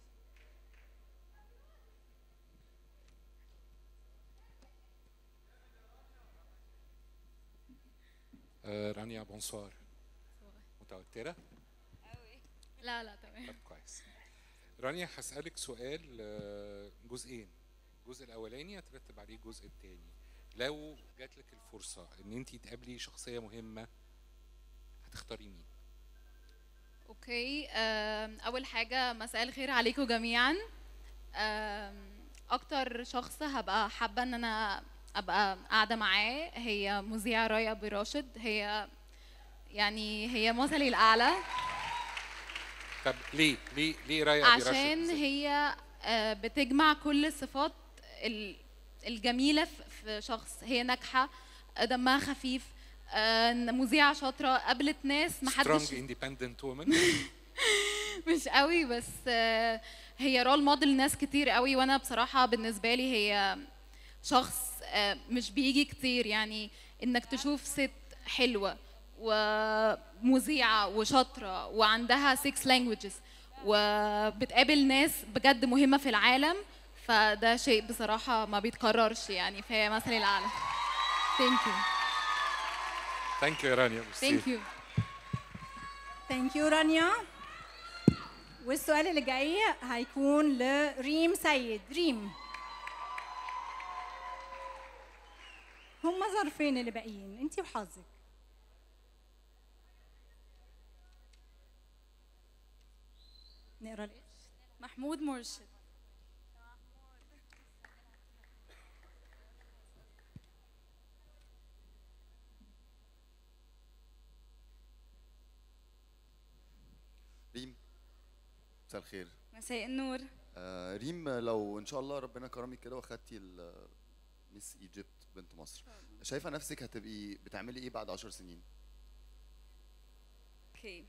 آه، رانيا بونسوار متوترة؟ لا لا تمام طب كويس رانيا هسألك سؤال آه، جزئين الجزء الأولاني هترتب عليه الجزء الثاني لو جات لك الفرصة إن أنت تقابلي شخصية مهمة هتختاري مين؟ اوكي آم، اول حاجه مساء الخير عليكم جميعا آم، اكتر شخص هبقى حابه ان انا ابقى قاعده معاه هي مذيعه رايا براشد هي يعني هي مثلي الاعلى طب ليه؟ ليه ليه رايا أبي راشد عشان بالذات؟ هي آه، بتجمع كل الصفات ال- الجميله في- في شخص هي ناجحه آه، دمها خفيف آه، مذيعه شاطره قابلت ناس محدش strong independent woman مش قوي بس آه، هي رول موديل ناس كتير قوي وانا بصراحه بالنسبه لي هي شخص آه، مش بيجي كتير يعني انك تشوف ست حلوه ومذيعه وشاطره وعندها 6 languages وبتقابل ناس بجد مهمه في العالم فده شيء بصراحه ما بيتكررش يعني فهي مثلي الاعلى ثانك يو ثانك يو يا رانيا ميرسي. ثانك يو ثانك يو رانيا والسؤال اللي جاي هيكون لريم سيد ريم هما ظرفين اللي باقيين انت وحظك نقرا الاسم محمود مرشد ريم مساء الخير مساء النور آه ريم لو ان شاء الله ربنا كرمك كده واخدتي ال- ميس ايجيبت بنت مصر شايفه نفسك هتبقي بتعملي ايه بعد 10 سنين اوكي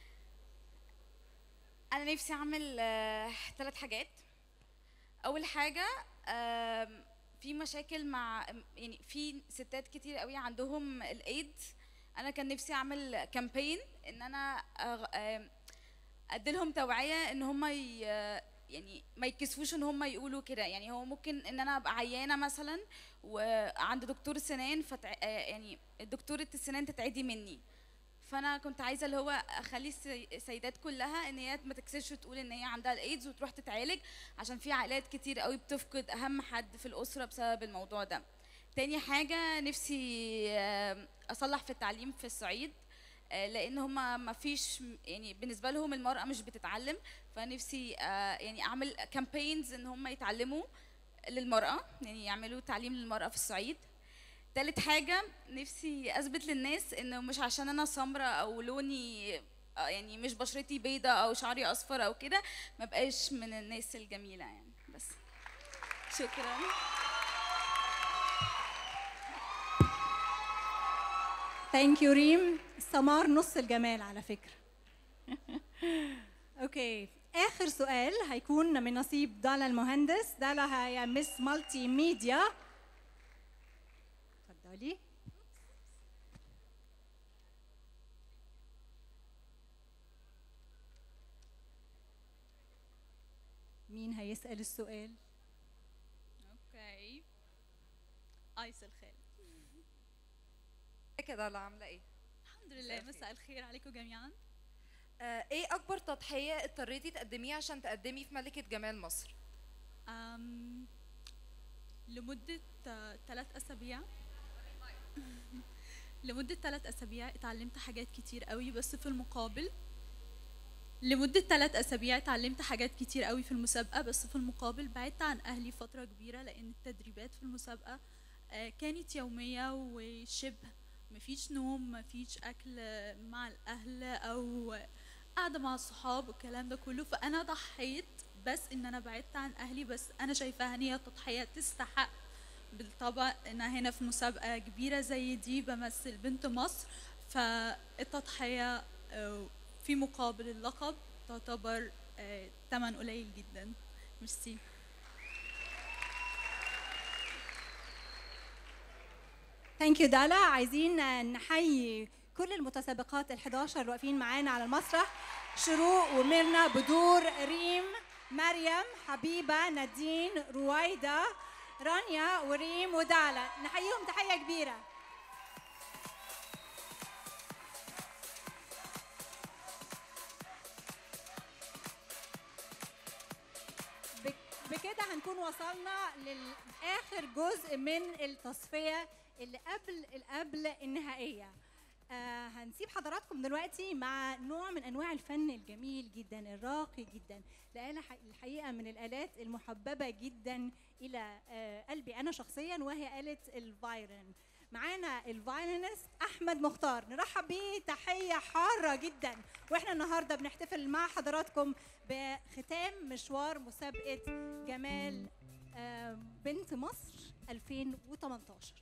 انا نفسي اعمل ثلاث حاجات اول حاجه آم، في مشاكل مع يعني في ستات كتير قوي عندهم الايدز انا كان نفسي اعمل كامبين ان انا أغ- آم، اديلهم توعيه ان هم ي... يعني ما يتكسفوش ان هم يقولوا كده يعني هو ممكن ان انا ابقى عيانه مثلا وعند دكتور سنان فتع... آه، يعني دكتوره السنان تتعدي مني فانا كنت عايزه اللي هو اخلي السي- السيدات كلها ان هي ما تكسفش تقول ان هي عندها الايدز وتروح تتعالج عشان في عائلات كتير قوي بتفقد اهم حد في الاسره بسبب الموضوع ده تاني حاجة نفسي آه، أصلح في التعليم في الصعيد آه، لأن هما ما فيش يعني بالنسبة لهم المرأة مش بتتعلم فنفسي آه، يعني أعمل كامبينز إن هما يتعلموا للمرأة يعني يعملوا تعليم للمرأة في الصعيد تالت حاجة نفسي أثبت للناس إنه مش عشان أنا سمراء أو لوني آه، يعني مش بشرتي بيضة أو شعري أصفر أو كده ما بقاش من الناس الجميلة يعني بس شكرا ثانك يو ريم سمار نص الجمال على فكره اوكي اخر سؤال هيكون من نصيب دالا المهندس دالا هي مس مالتي ميديا اتفضلي مين هيسأل السؤال؟ اوكي ايس الخال كده ولا عامله ايه الحمد لله مساء الخير عليكم جميعا آه ايه اكبر تضحيه اضطريتي تقدميها عشان تقدمي في ملكه جمال مصر أم لمدة ثلاث أسابيع لمدة ثلاث أسابيع اتعلمت حاجات كتير قوي بس في المقابل لمدة ثلاث أسابيع اتعلمت حاجات كتير قوي في المسابقة بس في المقابل بعدت عن أهلي فترة كبيرة لأن التدريبات في المسابقة آه، كانت يومية وشبه مفيش نوم مفيش أكل مع الأهل أو قاعدة مع الصحاب والكلام ده كله فأنا ضحيت بس إن أنا بعدت عن أهلي بس أنا شايفاها إن هي تضحية تستحق بالطبع إن أنا هنا في مسابقة كبيرة زي دي بمثل بنت مصر فالتضحية آه، في مقابل اللقب تعتبر آه، تمن قليل جدا ميرسي ثانك يو دالا عايزين نحيي كل المتسابقات ال11 اللي واقفين معانا على المسرح شروق وميرنا بدور ريم مريم حبيبه نادين رويده رانيا وريم ودالا نحييهم تحيه كبيره بك- بكده هنكون وصلنا لآخر جزء من التصفية اللي قبل قبل النهائية آه هنسيب حضراتكم دلوقتي مع نوع من انواع الفن الجميل جدا الراقي جدا لآلة ح- الحقيقه من الالات المحببه جدا الى آه قلبي انا شخصيا وهي آلة الفايرن معانا الفايرنست احمد مختار نرحب بيه تحيه حاره جدا واحنا النهارده بنحتفل مع حضراتكم بختام مشوار مسابقه جمال آه بنت مصر 2018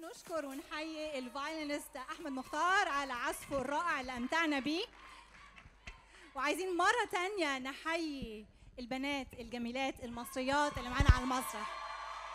نشكر ونحيي الفايلنست احمد مختار على عزفه الرائع اللي امتعنا بيه وعايزين مره تانية نحيي البنات الجميلات المصريات اللي معانا على المسرح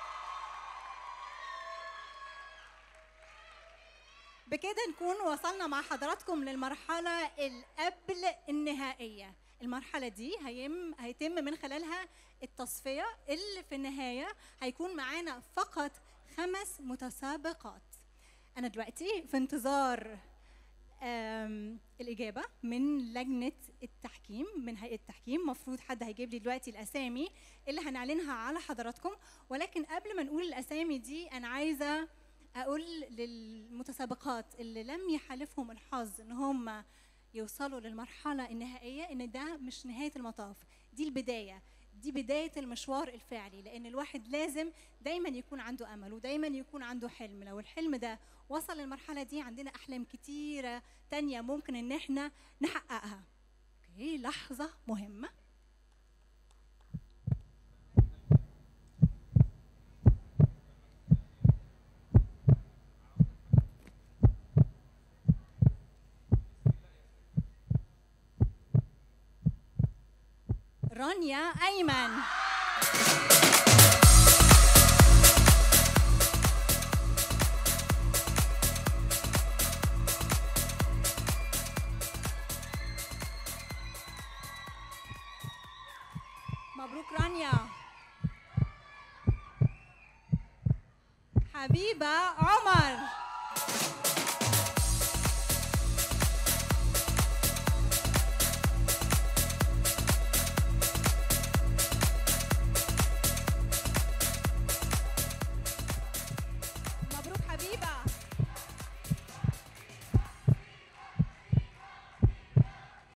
بكده نكون وصلنا مع حضراتكم للمرحلة القبل النهائية المرحلة دي هيم هيتم من خلالها التصفية اللي في النهاية هيكون معانا فقط خمس متسابقات أنا دلوقتي في انتظار آم، الإجابة من لجنة التحكيم من هيئة التحكيم مفروض حد هيجيب لي دلوقتي الأسامي اللي هنعلنها على حضراتكم ولكن قبل ما نقول الأسامي دي أنا عايزة أقول للمتسابقات اللي لم يحالفهم الحظ إن هم يوصلوا للمرحلة النهائية إن ده مش نهاية المطاف دي البداية دي بداية المشوار الفعلي لأن الواحد لازم دايما يكون عنده أمل ودايما يكون عنده حلم لو الحلم ده وصل للمرحلة دي عندنا أحلام كتيرة تانية ممكن إن احنا نحققها أوكي لحظة مهمة رانيا أيمن مبروك رانيا حبيبة عمر مبروك حبيبة